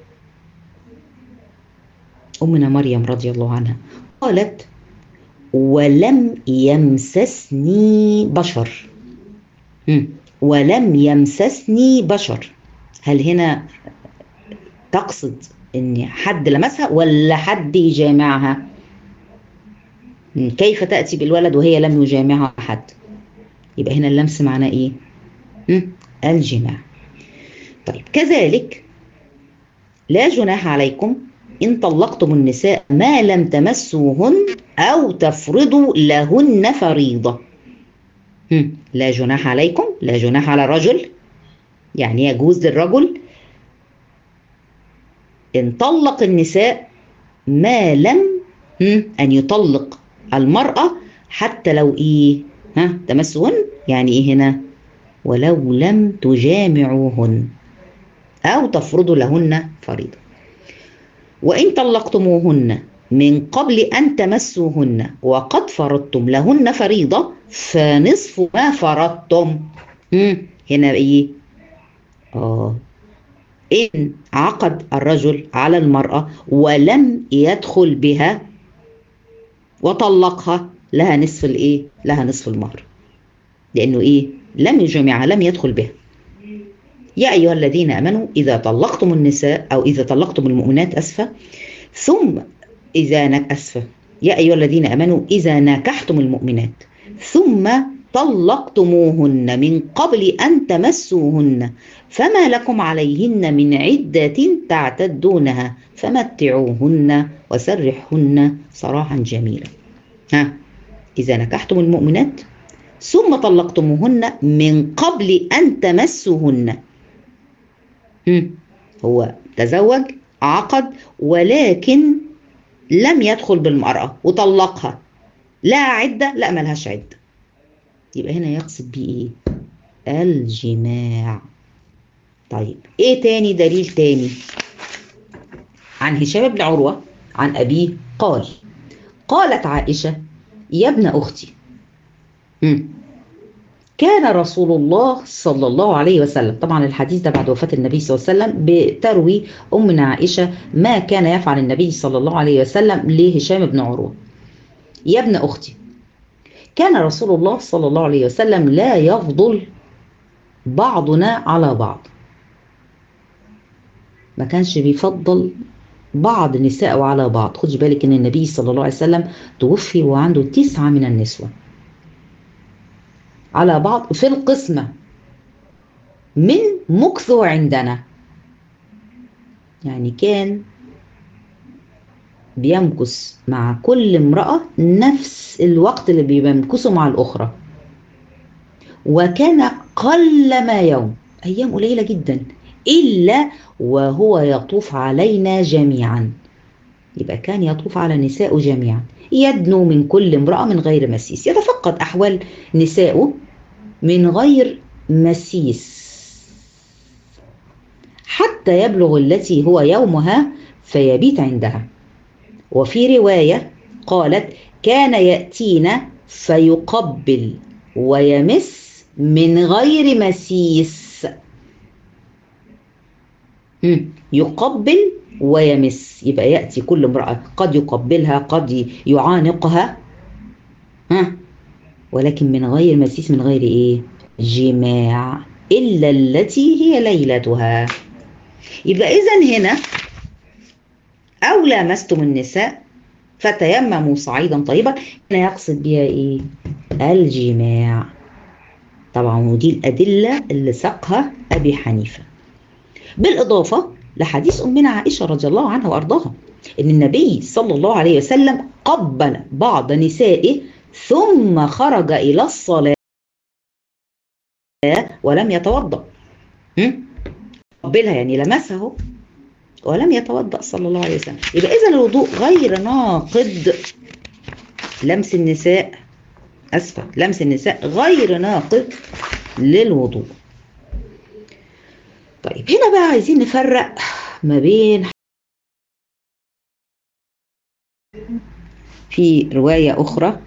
أمنا مريم رضي الله عنها قالت ولم يمسسني بشر مم. ولم يمسسني بشر هل هنا تقصد ان حد لمسها ولا حد يجامعها مم. كيف تأتي بالولد وهي لم يجامعها أحد يبقى هنا اللمس معناه ايه مم. الجماع طيب كذلك لا جناح عليكم إن طلقتم النساء ما لم تمسوهن أو تفرضوا لهن فريضة هم، لا جناح عليكم لا جناح على الرجل يعني يجوز للرجل إن طلق النساء ما لم هم، أن يطلق المرأة حتى لو إيه ها تمسهن يعني إيه هنا ولو لم تجامعوهن أو تفرضوا لهن فريضة وإن طلقتموهن من قبل أن تمسوهن وقد فرضتم لهن فريضة فنصف ما فرضتم مم. هنا إيه؟ آه إن عقد الرجل على المرأة ولم يدخل بها وطلقها لها نصف الإيه؟ لها نصف المهر لأنه إيه؟ لم يجمعها لم يدخل بها يا أيها الذين آمنوا إذا طلقتم النساء أو إذا طلقتم المؤمنات أسفة ثم إذا نك أسفة يا أيها الذين آمنوا إذا ناكحتم المؤمنات ثم طلقتموهن من قبل أن تمسوهن فما لكم عليهن من عدة تعتدونها فمتعوهن وسرحهن سراحا جميلا ها إذا نكحتم المؤمنات ثم طلقتموهن من قبل أن تمسوهن هم. هو تزوج عقد ولكن لم يدخل بالمرأة وطلقها لا عدة لا ملهاش عدة يبقى هنا يقصد بيه ايه الجماع طيب ايه تاني دليل تاني عن هشام بن عروة عن أبيه قال قالت عائشة يا ابن أختي مم. كان رسول الله صلى الله عليه وسلم طبعا الحديث ده بعد وفاة النبي صلى الله عليه وسلم بتروي أمنا عائشة ما كان يفعل النبي صلى الله عليه وسلم لهشام بن عروة يا ابن أختي كان رسول الله صلى الله عليه وسلم لا يفضل بعضنا على بعض ما كانش بيفضل بعض نساء على بعض خدي بالك ان النبي صلى الله عليه وسلم توفي وعنده تسعة من النسوة على بعض في القسمة من مكثه عندنا يعني كان بيمكث مع كل امرأة نفس الوقت اللي بيمكثه مع الأخرى وكان قل ما يوم أيام قليلة جدا إلا وهو يطوف علينا جميعا يبقى كان يطوف على نساء جميعا يدنو من كل امرأة من غير مسيس يتفقد أحوال نسائه من غير مسيس حتى يبلغ التي هو يومها فيبيت عندها وفي رواية قالت كان يأتينا فيقبل ويمس من غير مسيس يقبل ويمس يبقى يأتي كل امرأة قد يقبلها قد يعانقها ها ولكن من غير مسيس من غير ايه جماع إلا التي هي ليلتها يبقى إذا هنا أو لامستم النساء فتيمموا صعيدا طيبا هنا يقصد بها إيه الجماع طبعا ودي الأدلة اللي ساقها أبي حنيفة بالإضافة لحديث أمنا عائشة رضي الله عنها وأرضاها إن النبي صلى الله عليه وسلم قبل بعض نسائه ثم خرج إلى الصلاة ولم يتوضأ هم؟ قبلها يعني لمسه ولم يتوضأ صلى الله عليه وسلم يبقى إذا الوضوء غير ناقض لمس النساء أسفة لمس النساء غير ناقض للوضوء طيب هنا بقى عايزين نفرق ما بين في رواية أخرى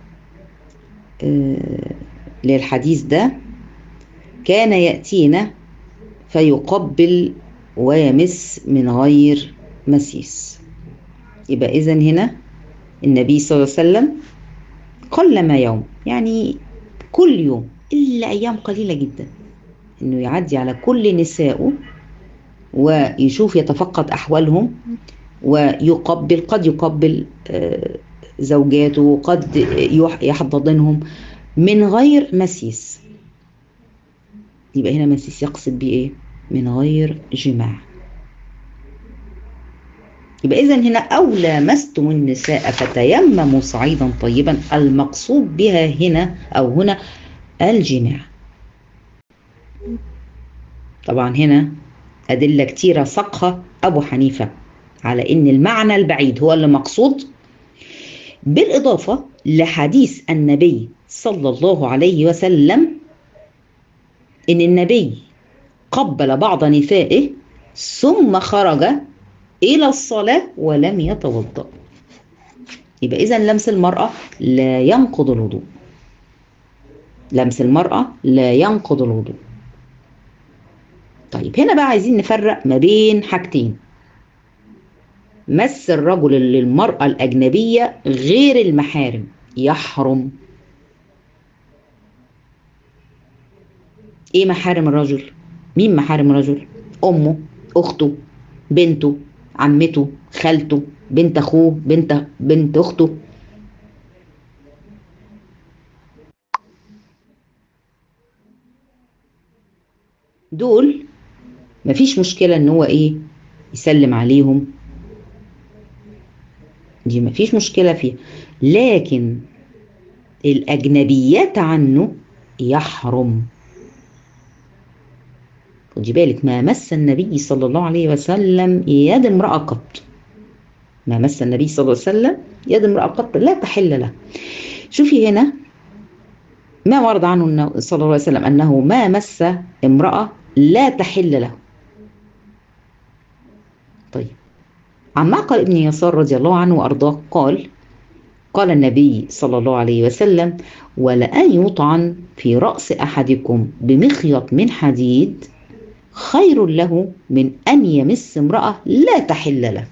آه للحديث ده كان يأتينا فيقبل ويمس من غير مسيس يبقى إذا هنا النبي صلى الله عليه وسلم قل ما يوم يعني كل يوم إلا أيام قليلة جدا إنه يعدي على كل نسائه ويشوف يتفقد أحوالهم ويقبل قد يقبل زوجاته قد يحضنهم من غير مسيس يبقى هنا مسيس يقصد بيه ايه من غير جماع يبقى اذا هنا او لامستم النساء فتيمموا صعيدا طيبا المقصود بها هنا او هنا الجماع طبعا هنا ادله كتيره ساقها ابو حنيفه على ان المعنى البعيد هو اللي مقصود بالاضافه لحديث النبي صلى الله عليه وسلم ان النبي قبل بعض نسائه ثم خرج الى الصلاه ولم يتوضا يبقى اذا لمس المراه لا ينقض الوضوء لمس المراه لا ينقض الوضوء طيب هنا بقى عايزين نفرق ما بين حاجتين مس الرجل للمرأة الأجنبية غير المحارم يحرم ايه محارم الرجل مين محارم الرجل امه اخته بنته عمته خالته بنت اخوه بنت بنت اخته دول مفيش مشكله ان هو ايه يسلم عليهم دي مفيش مشكله فيها لكن الاجنبيات عنه يحرم خدي بالك ما مس النبي صلى الله عليه وسلم يد امرأة قط ما مس النبي صلى الله عليه وسلم يد امرأة قط لا تحل له شوفي هنا ما ورد عنه صلى الله عليه وسلم أنه ما مس امرأة لا تحل له طيب عن معقل ابن يسار رضي الله عنه وأرضاه قال قال النبي صلى الله عليه وسلم ولأن يطعن في رأس أحدكم بمخيط من حديد خير له من أن يمس امرأة لا تحل له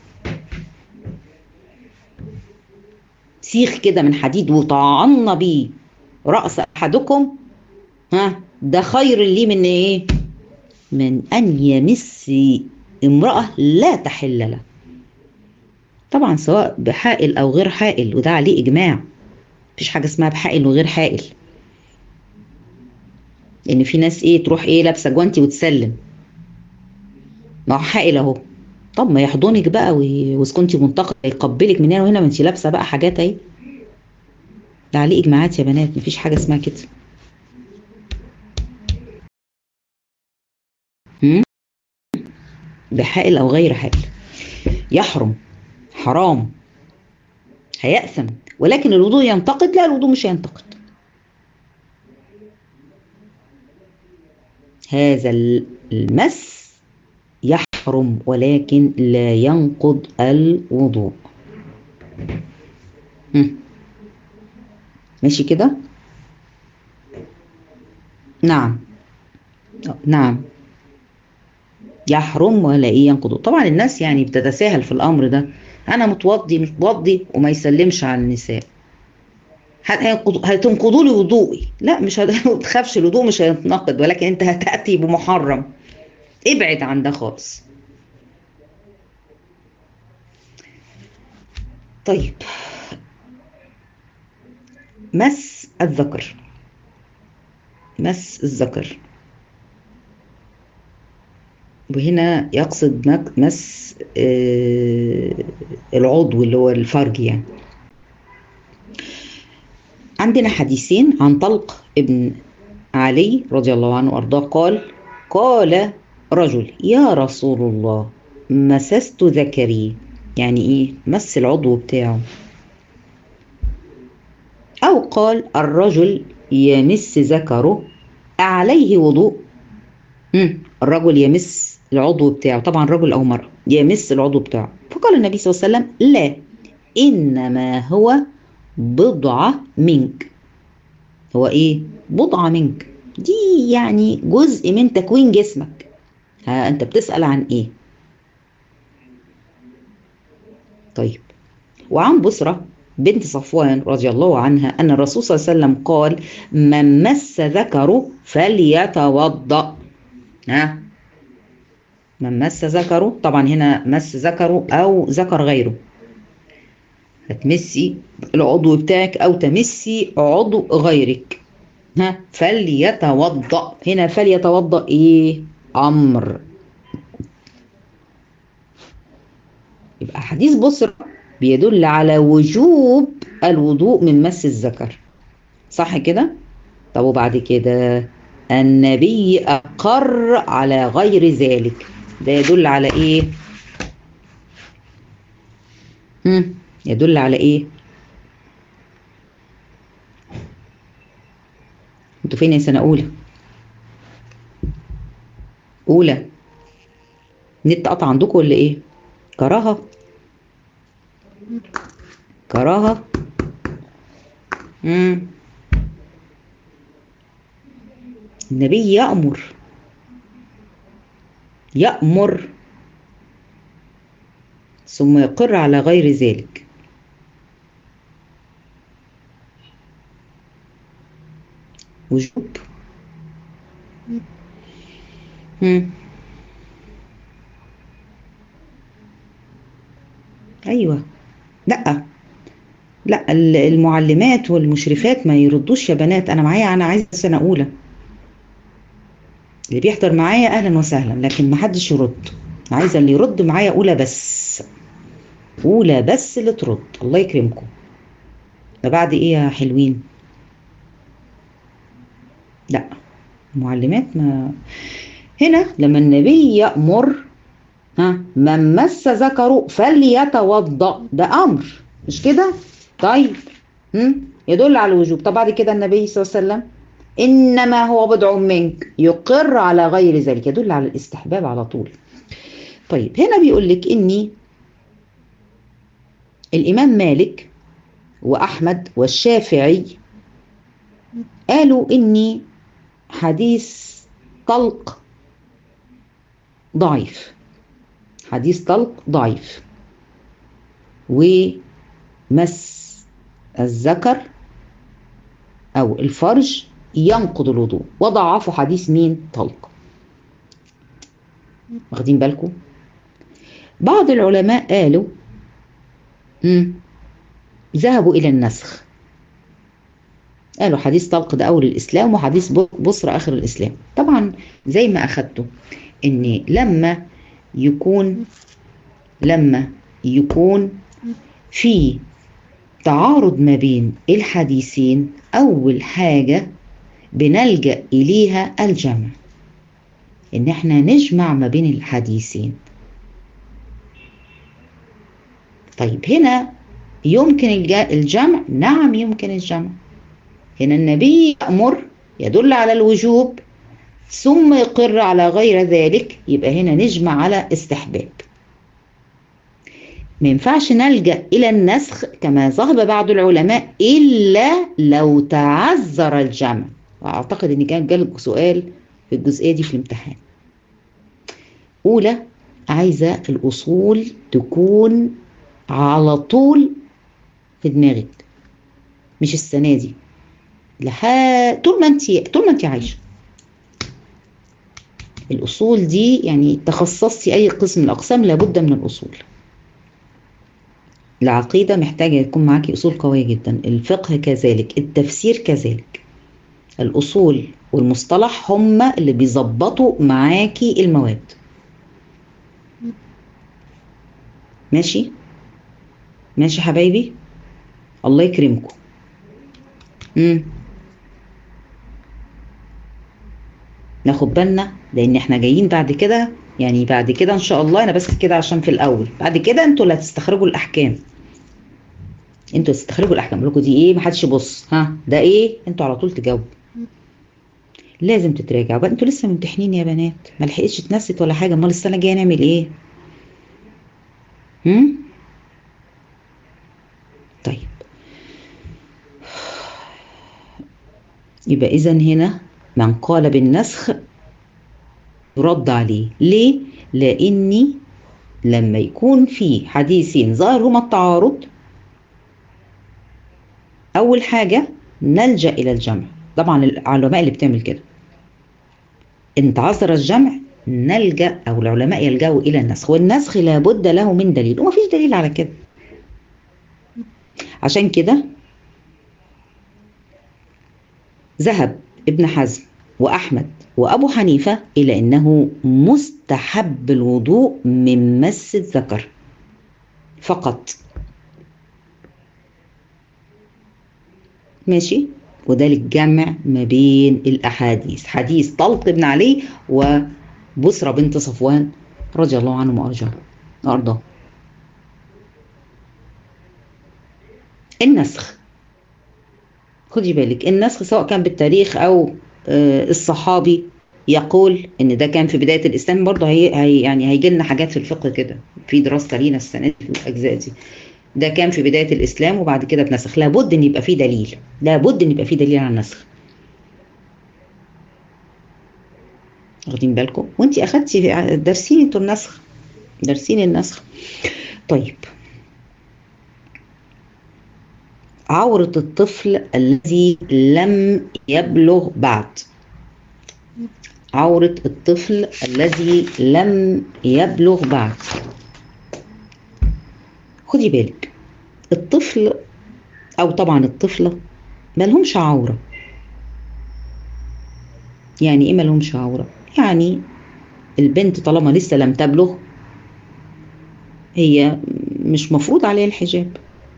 سيخ كده من حديد وطعنا بيه رأس أحدكم ها ده خير لي من إيه من أن يمس امرأة لا تحل له طبعا سواء بحائل أو غير حائل وده عليه إجماع مفيش حاجة اسمها بحائل وغير حائل ان في ناس ايه تروح ايه لابسه جوانتي وتسلم ما هو حائل اهو طب ما يحضنك بقى واذا كنت منتقده يقبلك من هنا وهنا ما انت لابسه بقى حاجات اهي ده عليه اجماعات يا بنات مفيش حاجه اسمها كده بحائل او غير حائل يحرم حرام هيأثم ولكن الوضوء ينتقد لا الوضوء مش هينتقد هذا المس يحرم ولكن لا ينقض الوضوء ماشي كده نعم نعم يحرم ولا ايه ينقض طبعا الناس يعني بتتساهل في الامر ده انا متوضي مش متوضي وما يسلمش على النساء هتنقضوا لي وضوئي لا مش ما تخافش الوضوء مش هيتنقض ولكن انت هتاتي بمحرم ابعد عن ده خالص طيب مس الذكر مس الذكر وهنا يقصد مك- مس آه، العضو اللي هو الفرج يعني عندنا حديثين عن طلق ابن علي رضي الله عنه وارضاه قال قال رجل يا رسول الله مسست ذكري يعني ايه مس العضو بتاعه او قال الرجل يمس ذكره عليه وضوء مم. الرجل يمس العضو بتاعه طبعا رجل او مرأة يمس العضو بتاعه فقال النبي صلى الله عليه وسلم لا انما هو بضعة منك هو ايه بضعة منك دي يعني جزء من تكوين جسمك ها انت بتسأل عن ايه طيب وعن بصرة بنت صفوان رضي الله عنها أن الرسول صلى الله عليه وسلم قال من مس ذكره فليتوضأ ها من مس ذكره طبعا هنا مس ذكره أو ذكر غيره هتمسي العضو بتاعك أو تمسي عضو غيرك ها فليتوضأ هنا فليتوضأ إيه أمر يبقى حديث بصرة بيدل على وجوب الوضوء من مس الذكر صح كده طب وبعد كده النبي أقر على غير ذلك ده يدل على إيه هم يدل على إيه انتوا فين يا سنة أولى أولى النت قطع عندكم ولا إيه كراهة كراهة مم. النبي يأمر يأمر ثم يقر على غير ذلك وجوب مم. ايوه لا لا ال- المعلمات والمشرفات ما يردوش يا بنات انا معايا انا عايزه سنه اولى اللي بيحضر معايا اهلا وسهلا لكن ما حدش يرد عايزه اللي يرد معايا اولى بس اولى بس اللي ترد الله يكرمكم ده بعد ايه يا حلوين لا المعلمات ما هنا لما النبي يأمر ها من مس ذكره فليتوضأ ده أمر مش كده؟ طيب هم؟ يدل على الوجوب طب بعد كده النبي صلى الله عليه وسلم إنما هو بضع منك يقر على غير ذلك يدل على الاستحباب على طول طيب هنا بيقول لك إني الإمام مالك وأحمد والشافعي قالوا إني حديث طلق ضعيف حديث طلق ضعيف ومس الذكر أو الفرج ينقض الوضوء وضعفوا حديث مين طلق واخدين بالكم بعض العلماء قالوا مم. ذهبوا إلى النسخ قالوا حديث طلق ده أول الإسلام وحديث بصر آخر الإسلام طبعا زي ما أخدته إن لما يكون لما يكون في تعارض ما بين الحديثين أول حاجة بنلجأ إليها الجمع إن إحنا نجمع ما بين الحديثين طيب هنا يمكن الجمع نعم يمكن الجمع هنا النبي يأمر يدل على الوجوب ثم يقر على غير ذلك يبقى هنا نجمع على استحباب ما ينفعش نلجأ إلى النسخ كما ذهب بعض العلماء إلا لو تعذر الجمع وأعتقد إن كان جالك سؤال في الجزئية دي في الامتحان أولى عايزة الأصول تكون على طول في دماغك مش السنة دي لحد طول ما انت طول ما انت عايشه الاصول دي يعني تخصصتي اي قسم من الاقسام لابد من الاصول العقيده محتاجه يكون معاكي اصول قويه جدا الفقه كذلك التفسير كذلك الأصول والمصطلح هم اللي بيظبطوا معاكي المواد ماشي ماشي حبايبي الله يكرمكم امم ناخد بالنا لان احنا جايين بعد كده يعني بعد كده ان شاء الله انا بس كده عشان في الاول بعد كده انتوا اللي هتستخرجوا الاحكام انتوا تستخرجوا الاحكام لكم دي ايه محدش يبص ها ده ايه انتوا على طول تجاوبوا لازم تتراجعوا بقى انتوا لسه ممتحنين يا بنات ما لحقتش اتنست ولا حاجه امال السنه الجايه نعمل ايه هم طيب يبقى اذا هنا من قال بالنسخ يرد عليه ليه لاني لما يكون في حديثين ظاهر هما التعارض اول حاجه نلجا الى الجمع طبعا العلماء اللي بتعمل كده ان تعذر الجمع نلجا او العلماء يلجأوا الى النسخ والنسخ لابد له من دليل وما فيش دليل على كده عشان كده ذهب ابن حزم واحمد وابو حنيفه الى انه مستحب الوضوء من مس الذكر فقط ماشي وده الجمع ما بين الاحاديث حديث طلق بن علي وبسرى بنت صفوان رضي الله عنهم وارجاه وارضاه النسخ خدي بالك النسخ سواء كان بالتاريخ او الصحابي يقول ان ده كان في بدايه الاسلام برضه هي, هي يعني هيجي لنا حاجات في الفقه كده في دراسه لينا السنه في الاجزاء دي ده كان في بدايه الاسلام وبعد كده اتنسخ لابد ان يبقى في دليل لابد ان يبقى في دليل على النسخ واخدين بالكم وانت اخدتي دارسين انتوا النسخ دارسين النسخ طيب عورة الطفل الذي لم يبلغ بعد عورة الطفل الذي لم يبلغ بعد خدي بالك الطفل او طبعا الطفلة ملهمش عورة يعني ايه ملهمش عورة يعني البنت طالما لسه لم تبلغ هي مش مفروض عليها الحجاب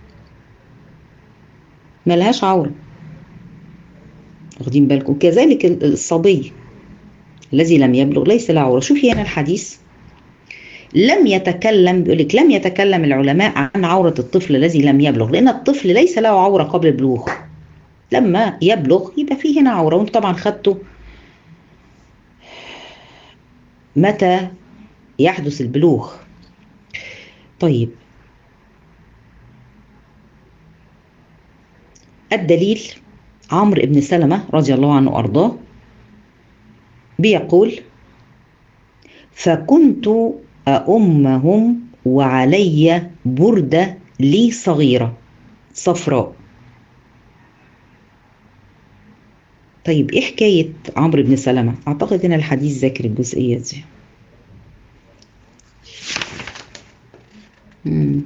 ملهاش عورة واخدين بالكم كذلك الصبي الذي لم يبلغ ليس له عورة شوفي هنا الحديث لم يتكلم بيقول لك لم يتكلم العلماء عن عورة الطفل الذي لم يبلغ لأن الطفل ليس له عورة قبل البلوغ لما يبلغ يبقى فيه هنا عورة وانتم طبعا خدتوا متى يحدث البلوغ طيب الدليل عمرو بن سلمة رضي الله عنه وأرضاه بيقول فكنت أؤمهم وعلي بردة لي صغيرة صفراء طيب ايه حكاية عمرو بن سلمة اعتقد ان الحديث ذاكر الجزئية دي مم.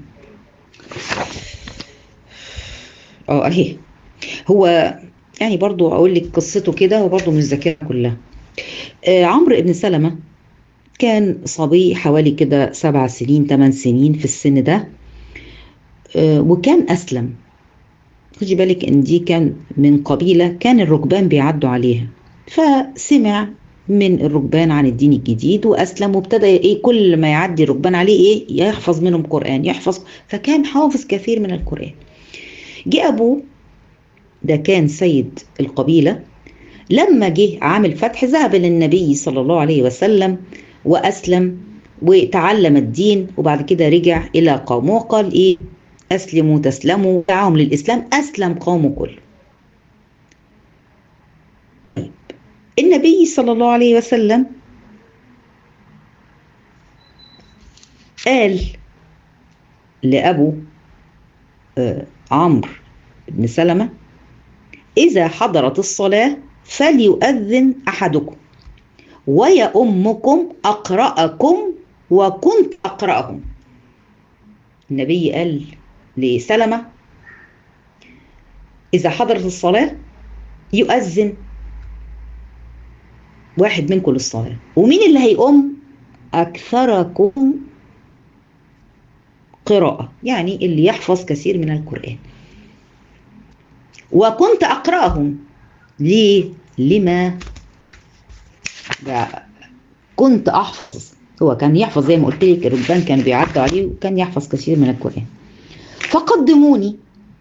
اه اهي هو يعني برضو اقول لك قصته كده وبرضو مش ذاكرها كلها آه عمرو بن سلمة كان صبي حوالي كده سبع سنين ثمان سنين في السن ده آه وكان اسلم خدي بالك ان دي كان من قبيلة كان الركبان بيعدوا عليها فسمع من الركبان عن الدين الجديد واسلم وابتدى ايه كل ما يعدي الركبان عليه ايه يحفظ منهم قران يحفظ فكان حافظ كثير من القران جه ابوه ده كان سيد القبيله لما جه عام الفتح ذهب للنبي صلى الله عليه وسلم واسلم وتعلم الدين وبعد كده رجع الى قومه وقال ايه اسلموا تسلموا دعاهم للاسلام اسلم قومه كله النبي صلى الله عليه وسلم قال لأبو آه عمرو بن سلمة إذا حضرت الصلاة فليؤذن أحدكم ويؤمكم أقرأكم وكنت أقرأهم النبي قال لسلمة إذا حضرت الصلاة يؤذن واحد منكم للصلاة ومين اللي هيقوم أكثركم قراءة يعني اللي يحفظ كثير من القرآن وكنت أقرأهم ليه لما كنت أحفظ هو كان يحفظ زي ما قلت لك الربان كانوا بيعدوا عليه وكان يحفظ كثير من القرآن فقدموني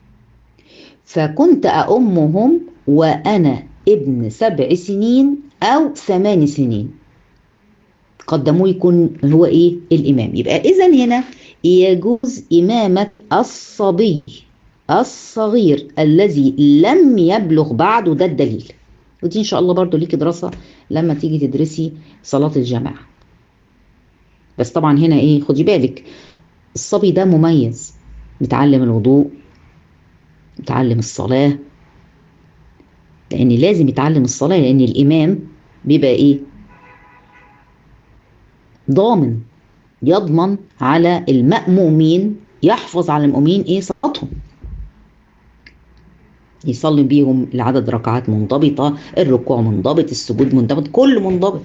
فكنت أؤمهم وأنا ابن سبع سنين أو ثمان سنين قدموه يكون هو إيه الإمام يبقى إذا هنا يجوز إمامة الصبي الصغير الذي لم يبلغ بعد وده الدليل ودي إن شاء الله برضو ليكي دراسة لما تيجي تدرسي صلاة الجماعة بس طبعا هنا إيه خدي بالك الصبي ده مميز متعلم الوضوء متعلم الصلاة لأن لازم يتعلم الصلاة لأن الإمام بيبقى إيه ضامن يضمن على المأمومين يحفظ على المؤمنين إيه صلاتهم يصلي بيهم العدد ركعات منضبطة الركوع منضبط السجود منضبط كل منضبط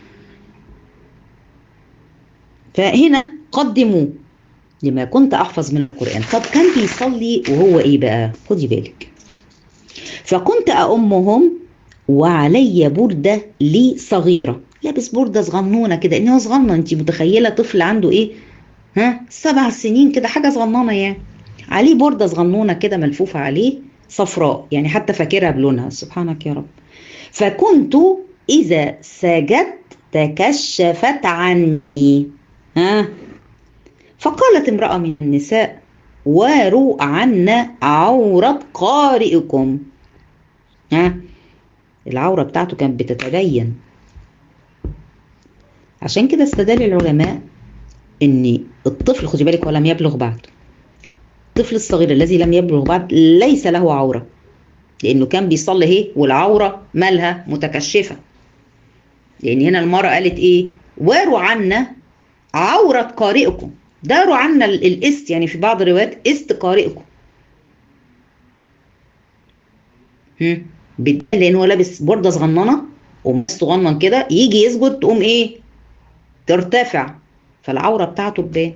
فهنا قدموا لما كنت أحفظ من القرآن طب كان بيصلي وهو إيه بقى خدي بالك فكنت أؤمهم وعلي بردة لي صغيرة لابس بردة صغنونة كده إن هو صغنن أنت متخيلة طفل عنده إيه ها سبع سنين كده حاجة صغننة يعني عليه بردة صغنونة كده ملفوفة عليه صفراء يعني حتى فاكرها بلونها سبحانك يا رب فكنت إذا سجدت تكشفت عني ها فقالت امرأة من النساء واروا عنا عورة قارئكم ها العورة بتاعته كانت بتتبين عشان كده استدل العلماء ان الطفل خدي بالك ولم يبلغ بعد الطفل الصغير الذي لم يبلغ بعد ليس له عورة لانه كان بيصلي اهي والعورة مالها متكشفة لان هنا المرأة قالت ايه واروا عنا عورة قارئكم داروا عنا الاست يعني في بعض الروايات است قارئكم لان هو لابس برده صغننه ومس صغنن كده يجي يسجد تقوم ايه ترتفع فالعوره بتاعته تبان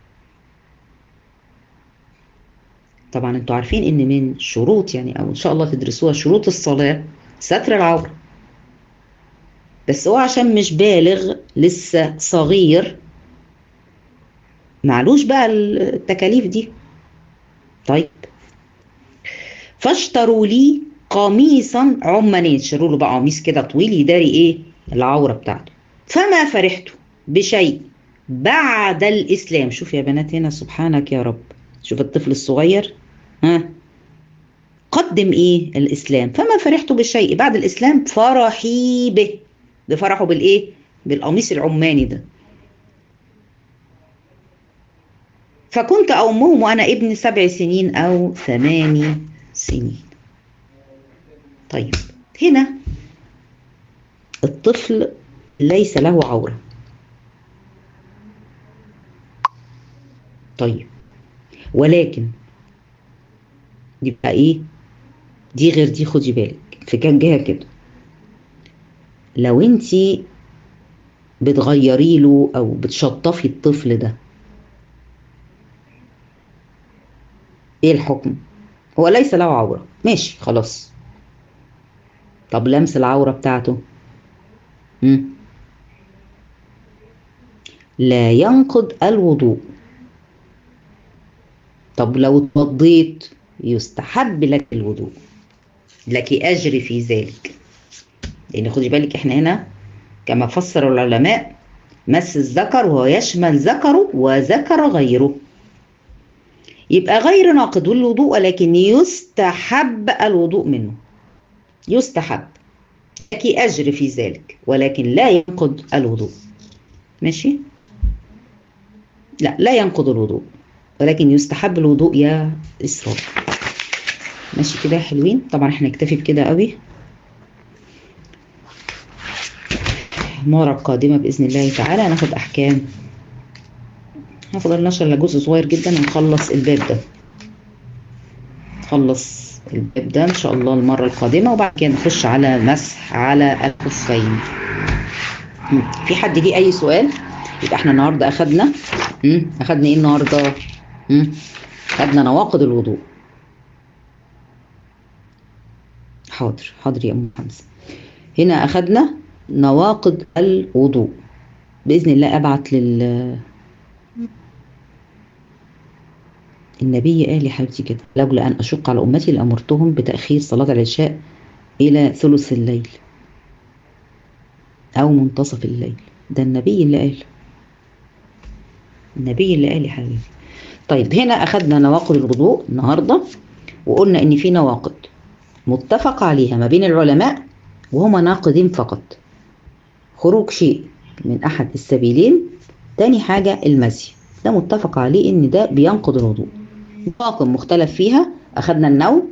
طبعا انتوا عارفين ان من شروط يعني او ان شاء الله تدرسوها شروط الصلاه ستر العوره بس هو عشان مش بالغ لسه صغير معلوش بقى التكاليف دي طيب فاشتروا لي قميصا عمانين شروا له بقى قميص كده طويل يداري ايه العوره بتاعته فما فرحت بشيء بعد الاسلام شوف يا بنات هنا سبحانك يا رب شوف الطفل الصغير ها قدم ايه الاسلام فما فرحت بالشيء بعد الاسلام فرحي به بفرحه بالايه بالقميص العماني ده فكنت أمهم وأنا ابن سبع سنين أو ثمان سنين طيب هنا الطفل ليس له عورة طيب ولكن يبقى ايه دي غير دي خدي بالك في كام جهة كده لو انتي بتغيري له او بتشطفي الطفل ده ايه الحكم هو ليس له عورة ماشي خلاص طب لمس العورة بتاعته مم. لا ينقض الوضوء طب لو اتوضيت يستحب لك الوضوء لك أجر في ذلك لأن خدي بالك احنا هنا كما فسر العلماء مس الذكر وهو يشمل ذكره وذكر غيره يبقى غير ناقض الوضوء ولكن يستحب الوضوء منه يستحب لك أجر في ذلك ولكن لا ينقض الوضوء ماشي لا لا ينقض الوضوء ولكن يستحب الوضوء يا إسراء ماشي كده يا حلوين طبعا احنا نكتفي بكده قوي المرة القادمة بإذن الله تعالى هناخد أحكام هفضل نشر لجزء صغير جدا ونخلص الباب ده نخلص الباب ده إن شاء الله المرة القادمة وبعد كده نخش على مسح على الخفين مم. في حد ليه اي سؤال يبقى احنا النهارده اخدنا مم. اخدنا ايه النهارده مم. اخدنا نواقض الوضوء حاضر حاضر يا ام حمزه هنا اخدنا نواقض الوضوء باذن الله ابعت لل النبي قال يا حبيبتي كده لولا ان اشق على امتي لامرتهم بتاخير صلاه العشاء الى ثلث الليل او منتصف الليل ده النبي اللي قال النبي اللي قال يا حبيبي طيب هنا اخدنا نواقض الوضوء النهارده وقلنا ان في نواقض متفق عليها ما بين العلماء وهما ناقضين فقط خروج شيء من احد السبيلين تاني حاجه المزي ده متفق عليه ان ده بينقض الوضوء نواقض مختلف فيها اخدنا النوم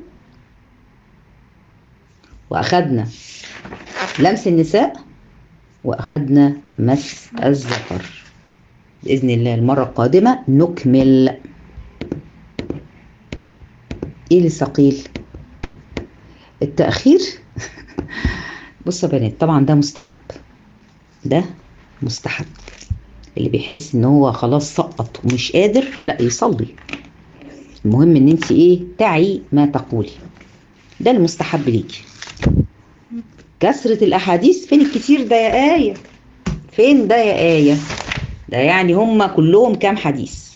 واخدنا لمس النساء واخدنا مس الذكر باذن الله المره القادمه نكمل ايه اللي ثقيل التاخير بص يا بنات طبعا ده مستحب ده مستحب اللي بيحس ان هو خلاص سقط ومش قادر لا يصلي المهم ان انت ايه تعي ما تقولي ده المستحب ليكي كثرة الأحاديث فين الكتير ده يا آية فين ده يا آية ده يعني هم كلهم كام حديث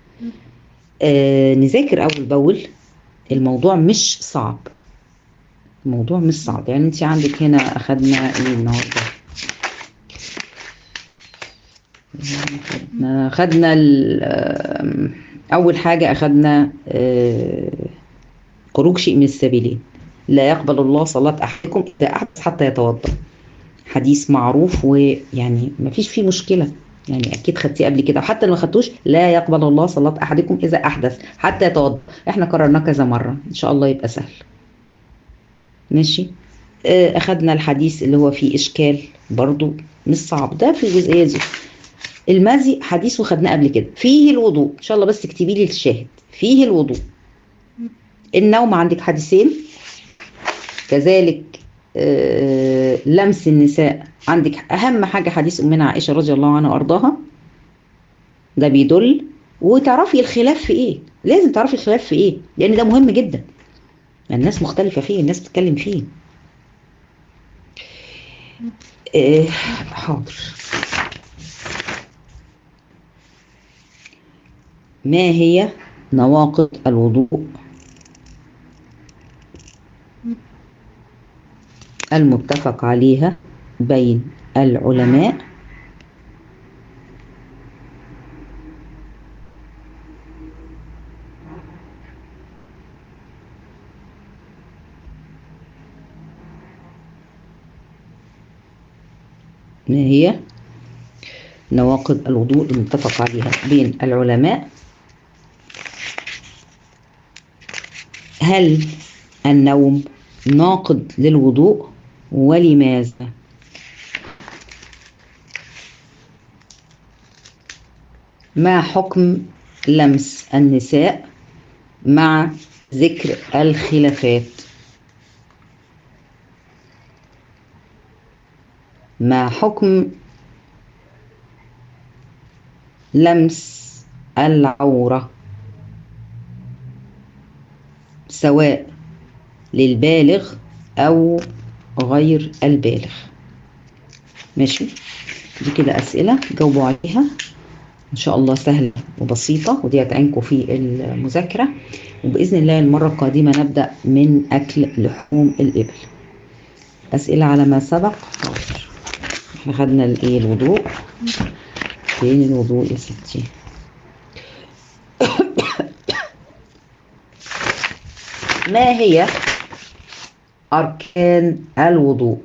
آه نذاكر أول بأول الموضوع مش صعب الموضوع مش صعب يعني انت عندك هنا أخدنا ايه النهارده خدنا أول حاجة أخدنا خروج شيء من السبيلين لا يقبل الله صلاة أحدكم إذا أحدث حتى يتوضأ حديث معروف ويعني ما فيش فيه مشكلة يعني أكيد خدتيه قبل كده وحتى لو ما خدتوش لا يقبل الله صلاة أحدكم إذا أحدث حتى يتوضأ إحنا كررناه كذا مرة إن شاء الله يبقى سهل ماشي أخدنا الحديث اللي هو فيه إشكال برضو مش صعب ده في الجزئية دي المزي حديث وخدناه قبل كده فيه الوضوء ان شاء الله بس تكتبي لي الشاهد فيه الوضوء النوم عندك حديثين كذلك آه لمس النساء عندك اهم حاجه حديث امنا عائشه رضي الله عنها وارضاها ده بيدل وتعرفي الخلاف في ايه لازم تعرفي الخلاف في ايه لان ده مهم جدا الناس مختلفه فيه الناس بتتكلم فيه آه حاضر ما هي نواقض الوضوء المتفق عليها بين العلماء ما هي نواقض الوضوء المتفق عليها بين العلماء هل النوم ناقض للوضوء ولماذا ما حكم لمس النساء مع ذكر الخلافات ما حكم لمس العوره سواء للبالغ او غير البالغ ماشي دي كده اسئله جاوبوا عليها ان شاء الله سهله وبسيطه ودي هتعينكم في المذاكره وباذن الله المره القادمه نبدا من اكل لحوم الابل اسئله على ما سبق حاضر احنا خدنا الايه الوضوء فين الوضوء يا ستي ما هي أركان الوضوء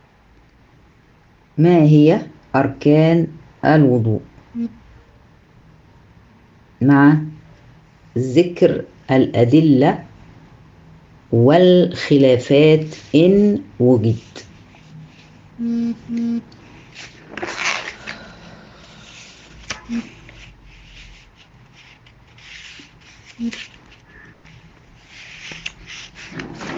ما هي أركان الوضوء مع ذكر الأدلة والخلافات إن وجد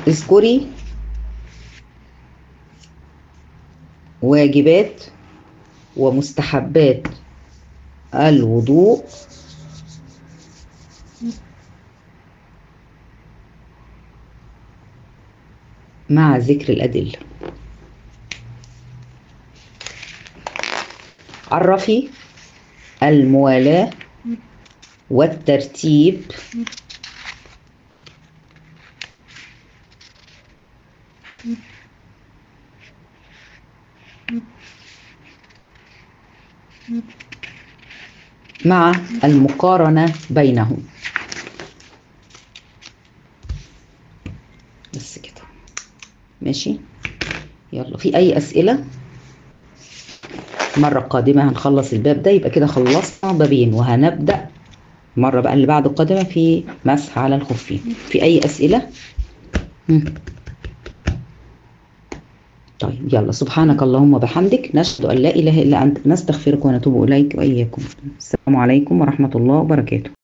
اذكري واجبات ومستحبات الوضوء مع ذكر الأدلة عرفي الموالاة والترتيب مع المقارنة بينهم بس كده ماشي يلا في أي أسئلة مرة قادمة هنخلص الباب ده يبقى كده خلصنا بابين وهنبدأ مرة بقى اللي بعد القادمة في مسح على الخفين في أي أسئلة؟ مم. طيب يلا سبحانك اللهم وبحمدك نشهد أن لا إله إلا أنت نستغفرك ونتوب إليك وإياكم السلام عليكم ورحمة الله وبركاته